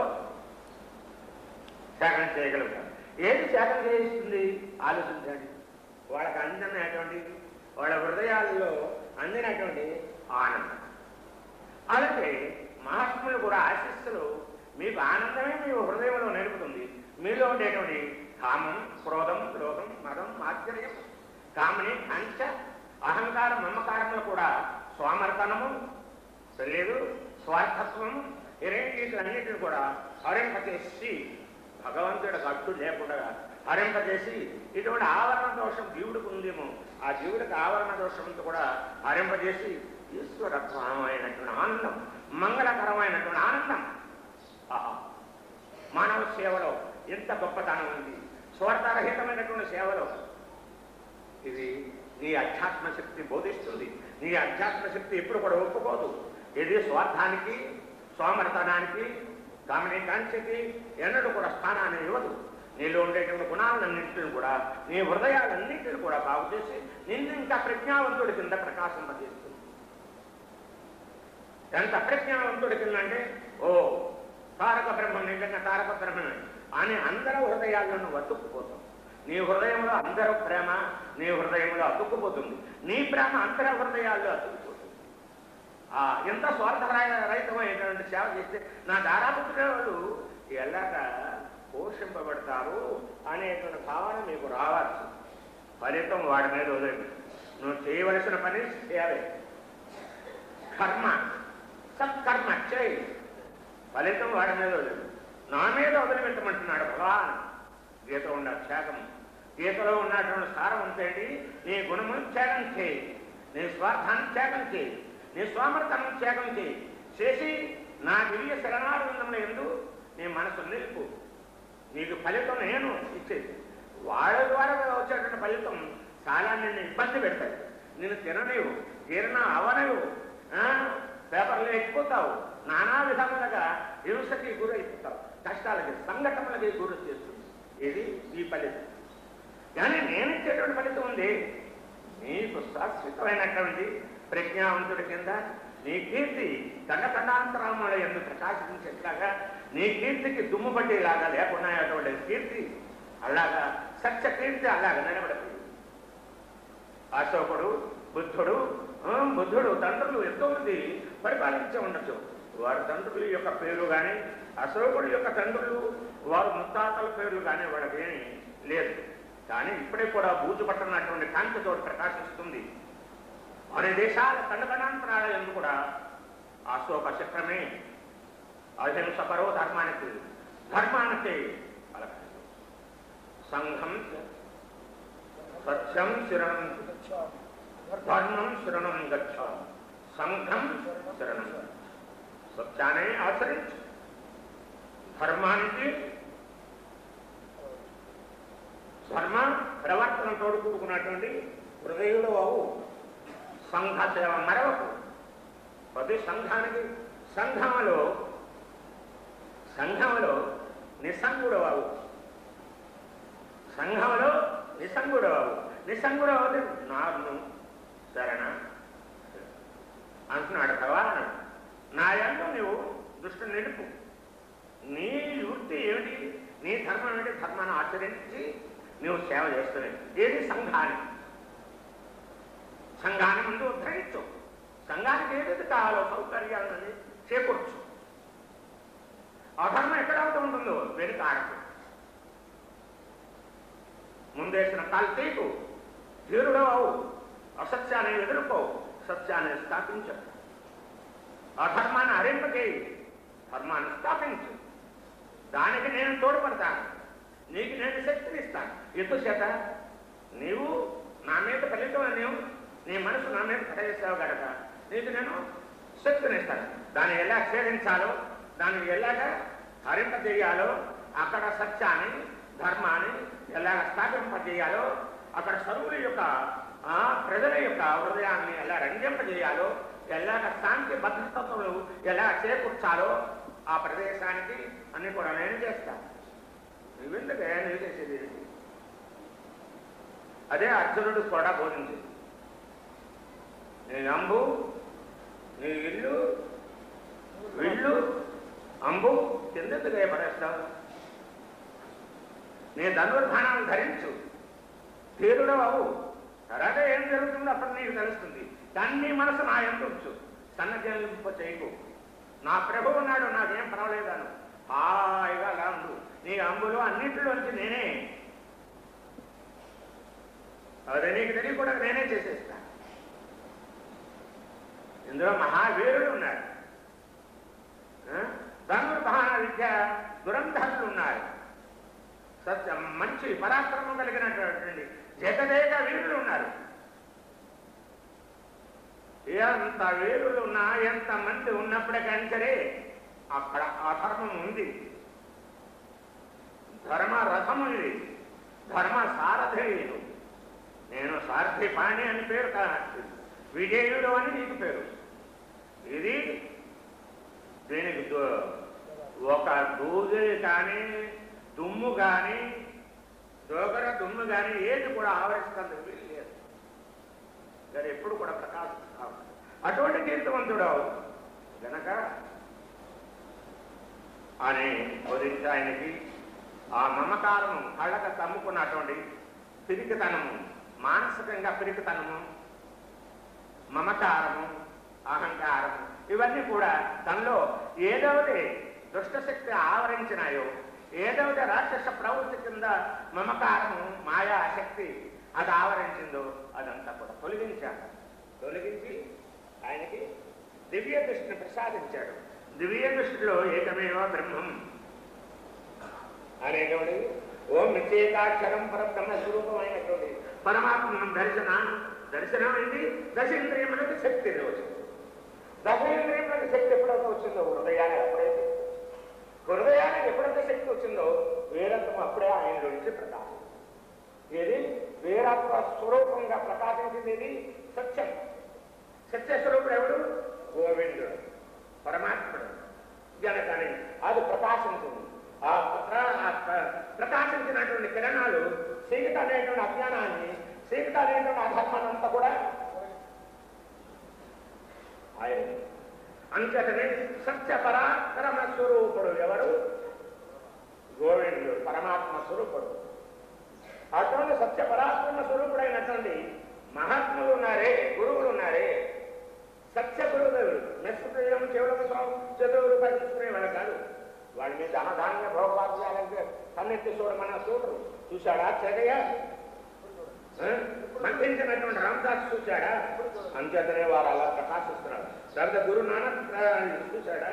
సేకరణ చేయగలుగుతాం ఏది సేకరణ చేయిస్తుంది ఆలోచించండి వాళ్ళకి అందినటువంటి వాళ్ళ హృదయాల్లో అందినటువంటి ఆనందం అలాగే మహాత్ములు కూడా ఆశిస్సులు మీకు ఆనందమే మీ హృదయంలో నిలుపుతుంది మీలో ఉండేటువంటి కామం క్రోధం లోకం మదం ఆశ్చర్యం కామని అంశ అహంకారం మమకారములు కూడా స్వామర్పణము తెలియదు స్వార్థత్వం ఇరేంటిని కూడా హరింపచేసి భగవంతుడికి అడ్డు లేకుండా హరింపజేసి ఇటువంటి ఆవరణ దోషం జీవుడికి ఉందేమో ఆ జీవుడికి ఆవరణ దోషంతో కూడా హరింపజేసి ఈశ్వరత్వమైనటువంటి ఆనందం మంగళకరమైనటువంటి ఆనందం ఆహా మానవ సేవలో ఎంత గొప్పతనం ఉంది స్వార్థరహితమైనటువంటి సేవలో ఇది నీ అధ్యాత్మ శక్తి బోధిస్తుంది నీ అధ్యాత్మ శక్తి ఎప్పుడు కూడా ఒప్పుకోదు ఇది స్వార్థానికి సోమరతనానికి కామని కాంక్షకి ఎన్నడూ కూడా స్థానాన్ని ఇవ్వదు నీలో ఉండేటువంటి గుణాలన్నింటిని కూడా నీ హృదయాలన్నింటిని కూడా బాగు చేసి నిన్ను ఇంకా ప్రజ్ఞావంతుడి కింద ప్రకాశింపజేస్తుంది ఎంత ప్రజ్ఞావంతుడి కింద అంటే ఓ తారక బ్రహ్మ నిజంగా తారక బ్రహ్మమే అని అందరూ హృదయాలను వతుక్కుపోతాం నీ హృదయంలో అందరూ ప్రేమ నీ హృదయంలో అతుక్కుపోతుంది నీ ప్రేమ అందరి హృదయాల్లో అతుక్కుపోతుంది ఆ, ఎంత స్వార్థరహితమైనటువంటి సేవ చేస్తే నా దారాపుత్రుల వాళ్ళు ఎలాగ పోషింపబడతారు అనేటువంటి భావన మీకు రావచ్చు ఫలితం వాడి మీద వదిలేదు నువ్వు చేయవలసిన పని సేవే కర్మ సత్కర్మ చేయి ఫలితం వాడి మీద వదిలేదు నా మీద వదిలిపెట్టమంటున్నాడు భగవాన్ గీత ఉన్న త్యాగం గీతలో ఉన్నటువంటి సారం అంతేంటి నీ గుణమును త్యాగం చేయి నీ స్వార్థాన్ని త్యాగం చేయి నీ స్వామర్థాన్ని త్యాగం చేయి చేసి నా దివ్య శరణానందంలో ఎందు నీ మనసు నిలుపు నీకు ఫలితం నేను ఇచ్చేది వాళ్ళ ద్వారా వచ్చేటువంటి ఫలితం చాలా నిన్ను ఇబ్బంది పెడతాయి నిన్ను తినలేవు జీర్ణ అవనవు ఆ, పేపర్లు ఎక్కిపోతావు నానా విధములుగా హింసకి గురైపోతావు కష్టాలకి సంఘటనలకి గురి చేస్తుంది ఇది ఈ ఫలితం కానీ నేను ఇచ్చేటువంటి ఫలితం ఉంది నీకు శాశ్వతమైనటువంటి ప్రజ్ఞావంతుడి కింద నీ కీర్తి దండకండాంతరాముల ఎందుకు ప్రకాశించేట్లాగా నీ కీర్తికి దుమ్ము పట్టేలాగా లేకుండా అటువంటి కీర్తి అలాగా సత్య కీర్తి అలాగా నిలబడదు అశోకుడు బుద్ధుడు ఆ, బుద్ధుడు తండ్రులు ఎంతో మంది పరిపాలించే ఉండొచ్చు వారి తండ్రుల యొక్క పేరు కానీ అశోకుడు యొక్క తండ్రులు వారు ముత్తాతల పేర్లు కానీ వాళ్ళకేమీ లేదు కానీ ఇప్పుడే కూడా బూజు పట్టనటువంటి కాంతితో ప్రకాశిస్తుంది మన దేశాల ఖండఖండాంతరాల ఎందు కూడా అశోక చక్రమే అహింస పరో ధర్మానికి ధర్మానికి అలకరించు. సంఘం సత్యం శరణం ధర్మం శరణం గచ్చ సంఘం శరణం గచ్చ. సత్యాన్ని ఆచరించు ధర్మానికి ధర్మ ప్రవర్తనతో కూడుకున్నటువంటి హృదయుడు అవు సంఘ సేవ మరవకు ప్రతి సంఘానికి సంఘములో సంఘములో నిస్సంగుడు అవు సంఘములో నిస్సంగుడు అవు నిస్సంగుడు అవు నాను శరణ అంటున్నాడు భగవాన్ నా యందు నువ్వు దృష్టి నిలుపు నీ వృత్తి ఏమిటి నీ ధర్మం ఏమిటి ధర్మాన్ని ఆచరించి నువ్వు సేవ చేస్తున్నావు ఏది సంఘానికి సంఘాన్ని ముందు ఉద్ధరించు సంఘానికి ఏదైతే కావాలో సౌకర్యాలని చేకూర్చు అధర్మం ఎక్కడవుతూ ఉంటుందో వెనుక ఆడకు ముందేసిన కాల్తీకు ధీరుడు అవు అసత్యాన్ని ఎదుర్కో సత్యాన్ని స్థాపించు అధర్మాన్ని హరింపచేయి ధర్మాన్ని స్థాపించు దానికి నేను తోడ్పడతాను నీకు నేను శక్తిని ఇస్తాను ఎందుకు చేత నీవు నా మీద ఫలితం నీవు నీ మనసు నా మీద పడేసావు గడక నీకు నేను శక్తిని ఇస్తాను దాన్ని ఎలా ఛేదించాలో దాన్ని ఎలాగ హరింపజేయాలో అక్కడ సత్యాన్ని ధర్మాన్ని ఎలాగ స్థాపింపజేయాలో అక్కడ సరువుల యొక్క ఆ, ప్రజల యొక్క హృదయాన్ని ఎలా రంజింపజేయాలో ఎలాగ శాంతి భద్రతలు ఎలా చేకూర్చాలో ఆ ప్రదేశానికి అన్ని కూడా నేను చేస్తాను నువ్వెందుకే నువ్వు చేసేది ఏంటి? అదే అర్జునుడు కూడా బోధించింది నీ అంబు నీ ఇల్లు విల్లు అంబు కిందెందుకు పడేస్తావు నీ ధనుర్బాణాలు ధరించు తీరుడు అవు తర్వాత ఏం జరుగుతుందో అప్పుడు నీకు తెలుస్తుంది కానీ నీ మనసు నా ఎంత ఉంచు సన్నజలింప చేయకు నా ప్రభు ఉన్నాడు నాకేం పర్వాలేదాను హాయిగా అలా ఉండు నీ అంబులు అన్నింటిలోంచి నేనే అది నీకు తెలియకుండా నేనే చేసేస్తా ఇందులో మహావీరుడు ఉన్నాడు ఆ? ధనుర్బాణ విద్య దురంధరులు ఉన్నారు సత్య మంచి పరాక్రమం కలిగినటువంటి జగదేక వీరులు ఉన్నారు ఎంత వీరులు ఉన్నా ఎంత మంది ఉన్నప్పటికీ సరే అక్కడ అధర్మం ఉంది ధర్మ రథము ఇది ధర్మ సారథి ఇది. నేను సారథి పాణి అని పేరు కాదు విజయుడు అని నీకు పేరు ఇది దీనికి దు- ఒక దూది కానీ దుమ్ము కానీ దోగర దుమ్ము కానీ ఏది కూడా ఆవరిస్తుంది వీలు లేదు కానీ ఎప్పుడు కూడా ప్రకాశిస్తా ఉంటుంది. అటువంటి కీర్తివంతుడు గనక అని బోధించి ఆయనకి ఆ మమకారము కళ్ళక కమ్ముకున్నటువంటి పిరికితనము మానసికంగా పిరికితనము మమకారము అహంకారం ఇవన్నీ కూడా తనలో ఏదోటి దుష్టశక్తి ఆవరించినాయో ఏదోటి రాక్షస ప్రవృత్తి కింద మమకారము మాయా శక్తి అది ఆవరించిందో అదంతా కూడా తొలగించాడు తొలగించి ఆయనకి దివ్య దృష్టిని ప్రసాదించాడు దివ్య దృష్టిలో ఏకమేవ బ్రహ్మం అనేటువంటి ఓం నిశ్చేతాక్షరం పరబ్రహ్మ స్వరూపమైనటువంటి పరమాత్మ దర్శన దర్శనం ఏంటి దశేంద్రియములకు శక్తి వచ్చింది దశేంద్రియములకు శక్తి ఎప్పుడైతే వచ్చిందో హృదయానికి ఎప్పుడైతే హృదయానికి ఎప్పుడైతే శక్తి వచ్చిందో వేరత్వం అప్పుడే ఆయన నుంచి ప్రకాశం ఏది వేరాత్మ స్వరూపంగా ప్రకాశించింది ఏది సత్యం సత్య స్వరూపుడు ఎవడు గోవిందుడు పరమాత్ముడు గనకని అది ప్రకాశించింది ఆ ప్ర- ఆ ప్ర- ప్రకాశించినటువంటి కిరణాలు సీకట అనేటువంటి అజ్ఞానాన్ని సీకట అనేటువంటి అధర్మాన్ని అంతా కూడా ఆయన అంతటనే సత్య పరాక్రమ స్వరూపుడు ఎవరు గోవిందుడు పరమాత్మ స్వరూపుడు అటువంటి సత్య పరాక్రమ స్వరూపుడైనటువంటి మహాత్ములు ఉన్నారే గురువులు ఉన్నారే సత్య గురుదేవులు మెస్సుప్రజం చెవులకు చదువు రూపాయలు చూసుకునేవాడు కాదు వాడి మీద ధనధాన్య భోగవాద్యాలంటే కన్నెత్తి చూడమన్న చూడరు చూశాడా చెగయ్య మంత్రించినటువంటి రామదాస్ చూశాడా అంచేతనే వారు అలా ప్రకాశిస్తున్నారు తర్వాత గురు నానక్ చూశాడా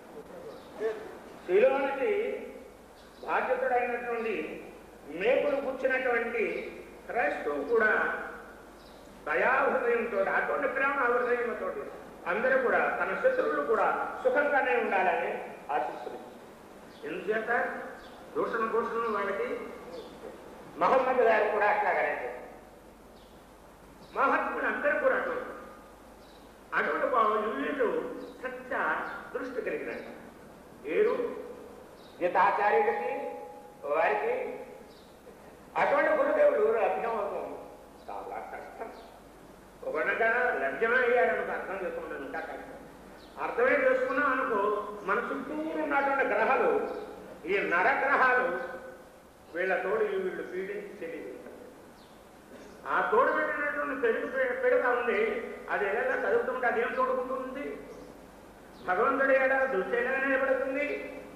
శిలోనికి బాధ్యతుడైనటువంటి మేకులు కూర్చున్నటువంటి క్రైస్తవు కూడా దయాహృదయంతో అటువంటి ప్రేమ హృదయంతో అందరూ కూడా తన శత్రువులు కూడా సుఖంగానే ఉండాలని ఆశిస్తుంది ఎందుచేత దూషణ భూషణం వాళ్ళకి మహమ్మద్ గారు కూడా అట్లాగనే మహాత్ములు అందరూ కూడా అటువంటి అటువంటి వీళ్ళు సత్య దృష్టి కలిగినట్టు ఏరు గీతాచార్యుడికి వారికి అటువంటి గురుదేవుడు లభ్యం అవుతాం చాలా కష్టం ఒకనగా లభ్యమయ్యారనుకో అర్థం చేసుకుంటాను ఇంకా కష్టం అర్థమే చేసుకున్నాం అనుకో మన చుట్టూ ఉన్నటువంటి గ్రహాలు ఈ నరగ్రహాలు వీళ్ళ తోడు వీళ్ళు పీడించి తెలియజేస్తారు ఆ తోడు పెట్టినటువంటి తెలుగు పె- పెడతా ఉంది అది ఎలా చదువుతుంటే అదేం తోడుకుంటుంది భగవంతుడి ఏడా దృష్టి ఎలా నిలబడుతుంది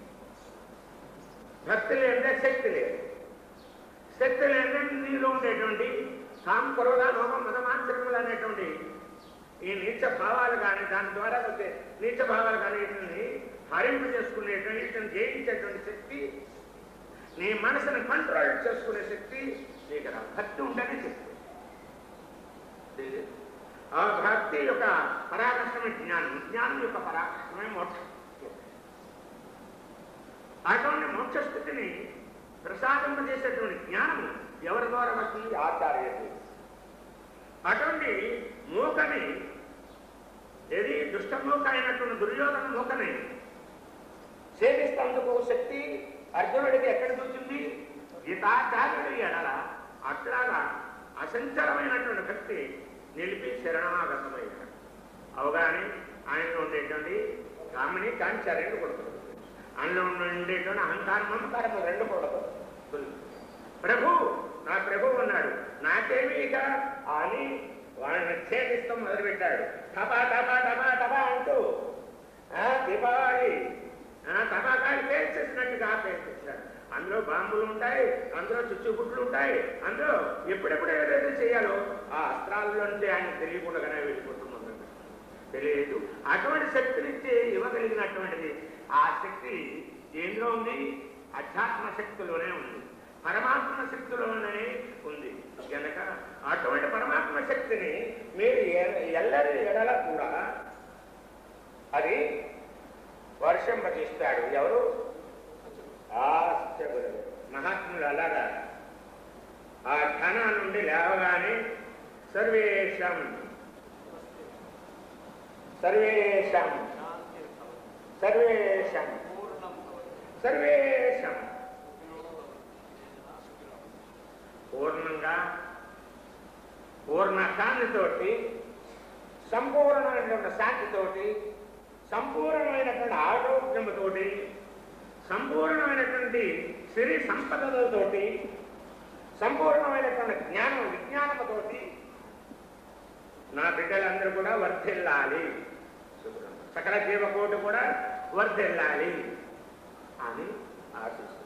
భక్తి లేదంటే శక్తి లేదు శక్తి లేదంటే నీలో ఉండేటువంటి కామ క్రోధ లోపం మతమాంతరములు అనేటువంటి ఈ నీచ భావాలు కానీ దాని ద్వారా వచ్చే నీచ భావాలు కానీ వీటిని హరింపు చేసుకునేటువంటి వీటిని జయించేటువంటి శక్తి నీ మనసుని కంట్రోల్ చేసుకునే శక్తి నీకు రా. భక్తి ఉండని శక్తి ఆ భక్తి యొక్క పరాకర్షమే జ్ఞానం జ్ఞానం యొక్క పరాకర్షమే మోక్షం అటువంటి మోక్ష స్థితిని ప్రసాదింపజేసేటువంటి జ్ఞానం ఎవరి ద్వారా వస్తుంది ఆచార్యుడు అటువంటి మూకని ఏది దుష్టమూక అయినటువంటి దుర్యోధన మూకని సేవిస్తందుకు శక్తి అర్జునుడికి ఎక్కడ కూర్చుంది గీతాచార్యుడి ఎడల అట్లాగా అసంచలమైనటువంటి భక్తి నిలిపి శరణాగతమయ్యాడు అవగానే ఆయనలో ఉండేటువంటి కామిని కాంచ రెండు కొడుకులు అందులో ఉండేటువంటి అహంకారం మమకారం రెండు కొడుకులు ప్రభు నా ప్రభు ఉన్నాడు నాకేమీ ఇక అని వాళ్ళని ఛేదిస్తూ మొదలుపెట్టాడు టపా టపా టపా టపా అంటూ ఆ, దీపావళి ఆ, టపాకాయలు పేర్చేసినట్టుగా పేర్చేసాడు అందులో బాంబులు ఉంటాయి అందులో చుచ్చుబుట్లు ఉంటాయి అందులో ఎప్పుడెప్పుడు ఏదైతే చేయాలో ఆ అస్త్రాల్లోంచి ఆయన తెలియకుండానే వెళ్ళిపోతున్నాడు తెలియదు అటువంటి శక్తినిచ్చి ఇవ్వగలిగినటువంటిది ఆ శక్తి ఏంలో ఉంది అధ్యాత్మ శక్తిలోనే ఉంది పరమాత్మ శక్తిలోనే ఉంది కనుక అటువంటి పరమాత్మ శక్తిని మీరు ఎ- ఎల్లరి ఎడల కూడా అది వర్షంపజేస్తాడు ఎవరు ఆశ్చర్యుడు మహాత్ములు అలాగా ఆ ఘన నుండి లేవగానే సర్వేషం సర్వేషం సర్వేషం సర్వేషం పూర్ణంగా పూర్ణ శాంతితోటి సంపూర్ణమైనటువంటి శాంతితోటి సంపూర్ణమైనటువంటి ఆరోగ్యముతోటి సంపూర్ణమైనటువంటి సిరి సంపదలతోటి సంపూర్ణమైనటువంటి జ్ఞానం విజ్ఞానముతోటి నా బిడ్డలందరూ కూడా వర్ధిల్లాలి సకల జీవకోటి కూడా వర్ధిల్లాలి అని ఆశిస్తుంది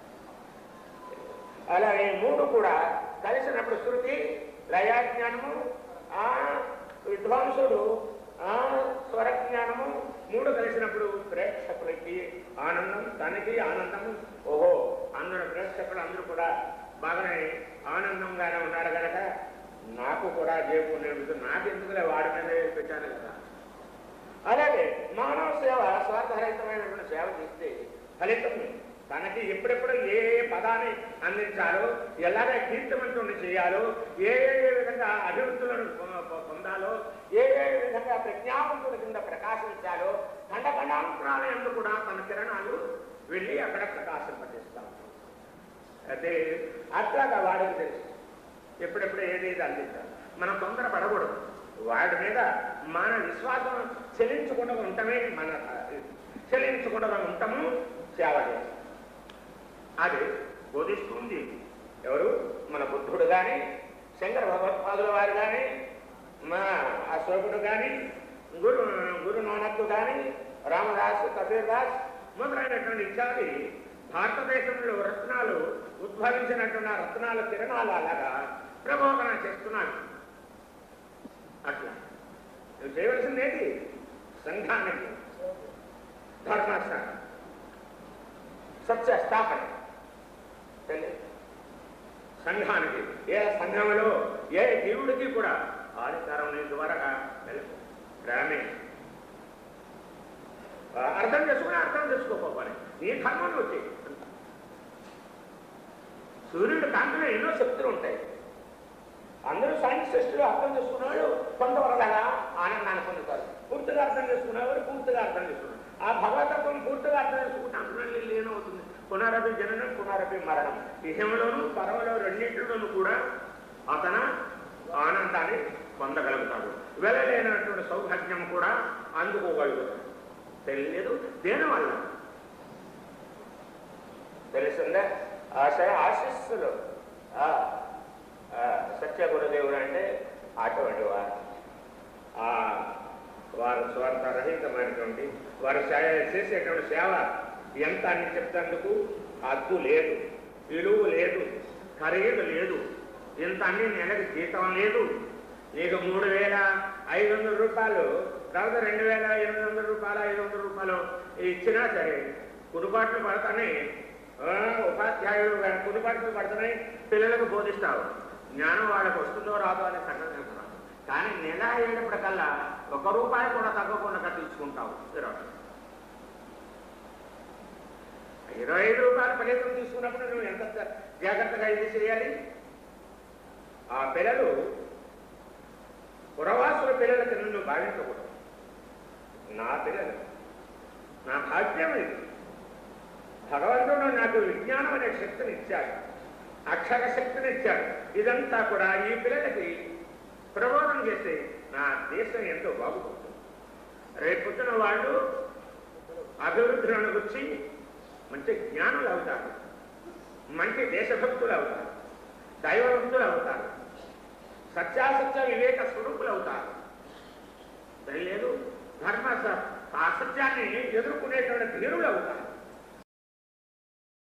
అలాగే మూడు కూడా కలిసినప్పుడు శృతి లయాజ్ఞానము ఆ విద్వాంసుడు ఆ స్వరజ్ఞానము మూడు కలిసినప్పుడు ప్రేక్షకులకి ఆనందం తనకి ఆనందము ఓహో అందరూ ప్రేక్షకులు అందరూ కూడా బాగానే ఆనందంగానే ఉన్నారు కనుక నాకు కూడా దేవుడు నేర్పుతూ నాకు ఎందుకులే వాడి మీద పెట్టాను కదా అలాగే మానవ సేవ స్వార్థరహితమైనటువంటి సేవ చేస్తే ఫలితం తనకి ఎప్పుడెప్పుడు ఏ ఏ పదాన్ని అందించాలో ఎలాగ కీర్తివంతుని చేయాలో ఏ ఏ విధంగా అభివృద్ధులను పొ- పొ- పొందాలో ఏ ఏ విధంగా ప్రజ్ఞావంతుల కింద ప్రకాశించాలో ఖండఖండాంతరాల ఎందు కూడా తన కిరణాలు వెళ్ళి అక్కడ ప్రకాశింపజేస్తాం అయితే అట్లాగా వాడికి తెలుసు ఎప్పుడెప్పుడు ఏదేది అందించాలి మనం తొందర పడకూడదు వాడి మీద మన విశ్వాసం చెల్లించకుండా ఉండటమే మన చెల్లించకుండా ఉండటము సేవ చేస్తాం అది బోధిస్తుంది ఎవరు మన బుద్ధుడు కానీ శంకర భగవత్పాదుల వారు కానీ మా అశోకుడు కానీ గురు గురు నానక్ కానీ రామదాస్ కబీర్ దాస్ మొదలైనటువంటి ఇత్యాది భారతదేశంలో రత్నాలు ఉద్భవించినటువంటి ఆ రత్నాల కిరణాలు అలాగా ప్రబోధన చేస్తున్నాడు అట్లా నువ్వు చేయవలసింది ఏంటి సంఘానికి ధర్మ సత్య స్థాపన తెలియదు సంఘానికి ఏ సంఘంలో ఏ జీవుడికి కూడా ఆధికారం నీ ద్వారా తెలుసు ప్రేమే ఆ, అర్థం చేసుకుని అర్థం చేసుకోకపోవాలి నీ ధర్మం వచ్చి సూర్యుడు కాంతిలో ఎన్నో శక్తులు ఉంటాయి అందరూ సైంటిస్టులు అర్థం చేసుకున్నవాళ్ళు కొంతవరలాగా ఆనందాన్ని పొందుతారు పూర్తిగా అర్థం చేసుకునేవారు పూర్తిగా అర్థం చేసుకున్నారు ఆ భగవతత్వం పూర్తిగా అర్థం చేసుకుంటే అందులో ఏమవుతుంది పునరపి జననం పునరపి మరణం ఇహంలోను పరవలో రెండింటిలోనూ కూడా అతను ఆనందాన్ని పొందగలుగుతాడు వెళ్ళలేనటువంటి సౌభాగ్యం కూడా అందుకోగలుగుతాడు తెలియదు దేనివల్ల తెలిసిందా ఆశ ఆశిస్సులు ఆ, ఆ, సత్య గురుదేవుడు అంటే అటువంటి వారు ఆ, వారు స్వార్థ రహితమైనటువంటి వారు సే- చేసేటువంటి సేవ ఎంత అని చెప్తందుకు అద్దు లేదు విలువ లేదు ఖరీదు లేదు ఇంత అన్ని నెలకి జీతం లేదు నీకు మూడు వేల ఐదు వందల రూపాయలు తర్వాత రెండు వేల ఎనిమిది వందల రూపాయలు ఐదు వందల రూపాయలు ఇచ్చినా సరే కుదుబాట్లు పడతానే ఆ, ఉపాధ్యాయులు కుదుబాట్లు పడుతున్నాయి పిల్లలకు బోధిస్తావు జ్ఞానం వాళ్ళకు వస్తుందో రాదో అనే సంగతి నాకు రాదు. కానీ నెల అయ్యేటప్పటికల్లా ఒక రూపాయి కూడా తగ్గకుండా తీసుకుంటావు ఇరవై ఇరవై ఐదు రూపాయల ఫలితం తీసుకున్నప్పుడు నువ్వు ఎంత జాగ్రత్తగా ఇది చేయాలి ఆ పిల్లలు పురవాసుల పిల్లల కింద నువ్వు భావించకూడదు నా పిల్లలు నా భాగ్యం ఇది భగవంతుడు నాకు విజ్ఞానం అనే శక్తిని ఇచ్చాడు అక్షర శక్తిని ఇచ్చాడు ఇదంతా కూడా ఈ పిల్లలకి ప్రబోధం చేస్తే నా దేశం ఎంతో బాగుపడుతుంది రేపొద్దున వాళ్ళు అభివృద్ధిని గురించి మంచి జ్ఞానులు అవుతారు మంచి దేశభక్తులు అవుతారు దైవభక్తులు అవుతారు సత్యాసత్య వివేక స్వరూపులు అవుతారు లేదు ధర్మ స- అసత్యాన్ని ఎదుర్కొనేటువంటి ధీరులు అవుతారు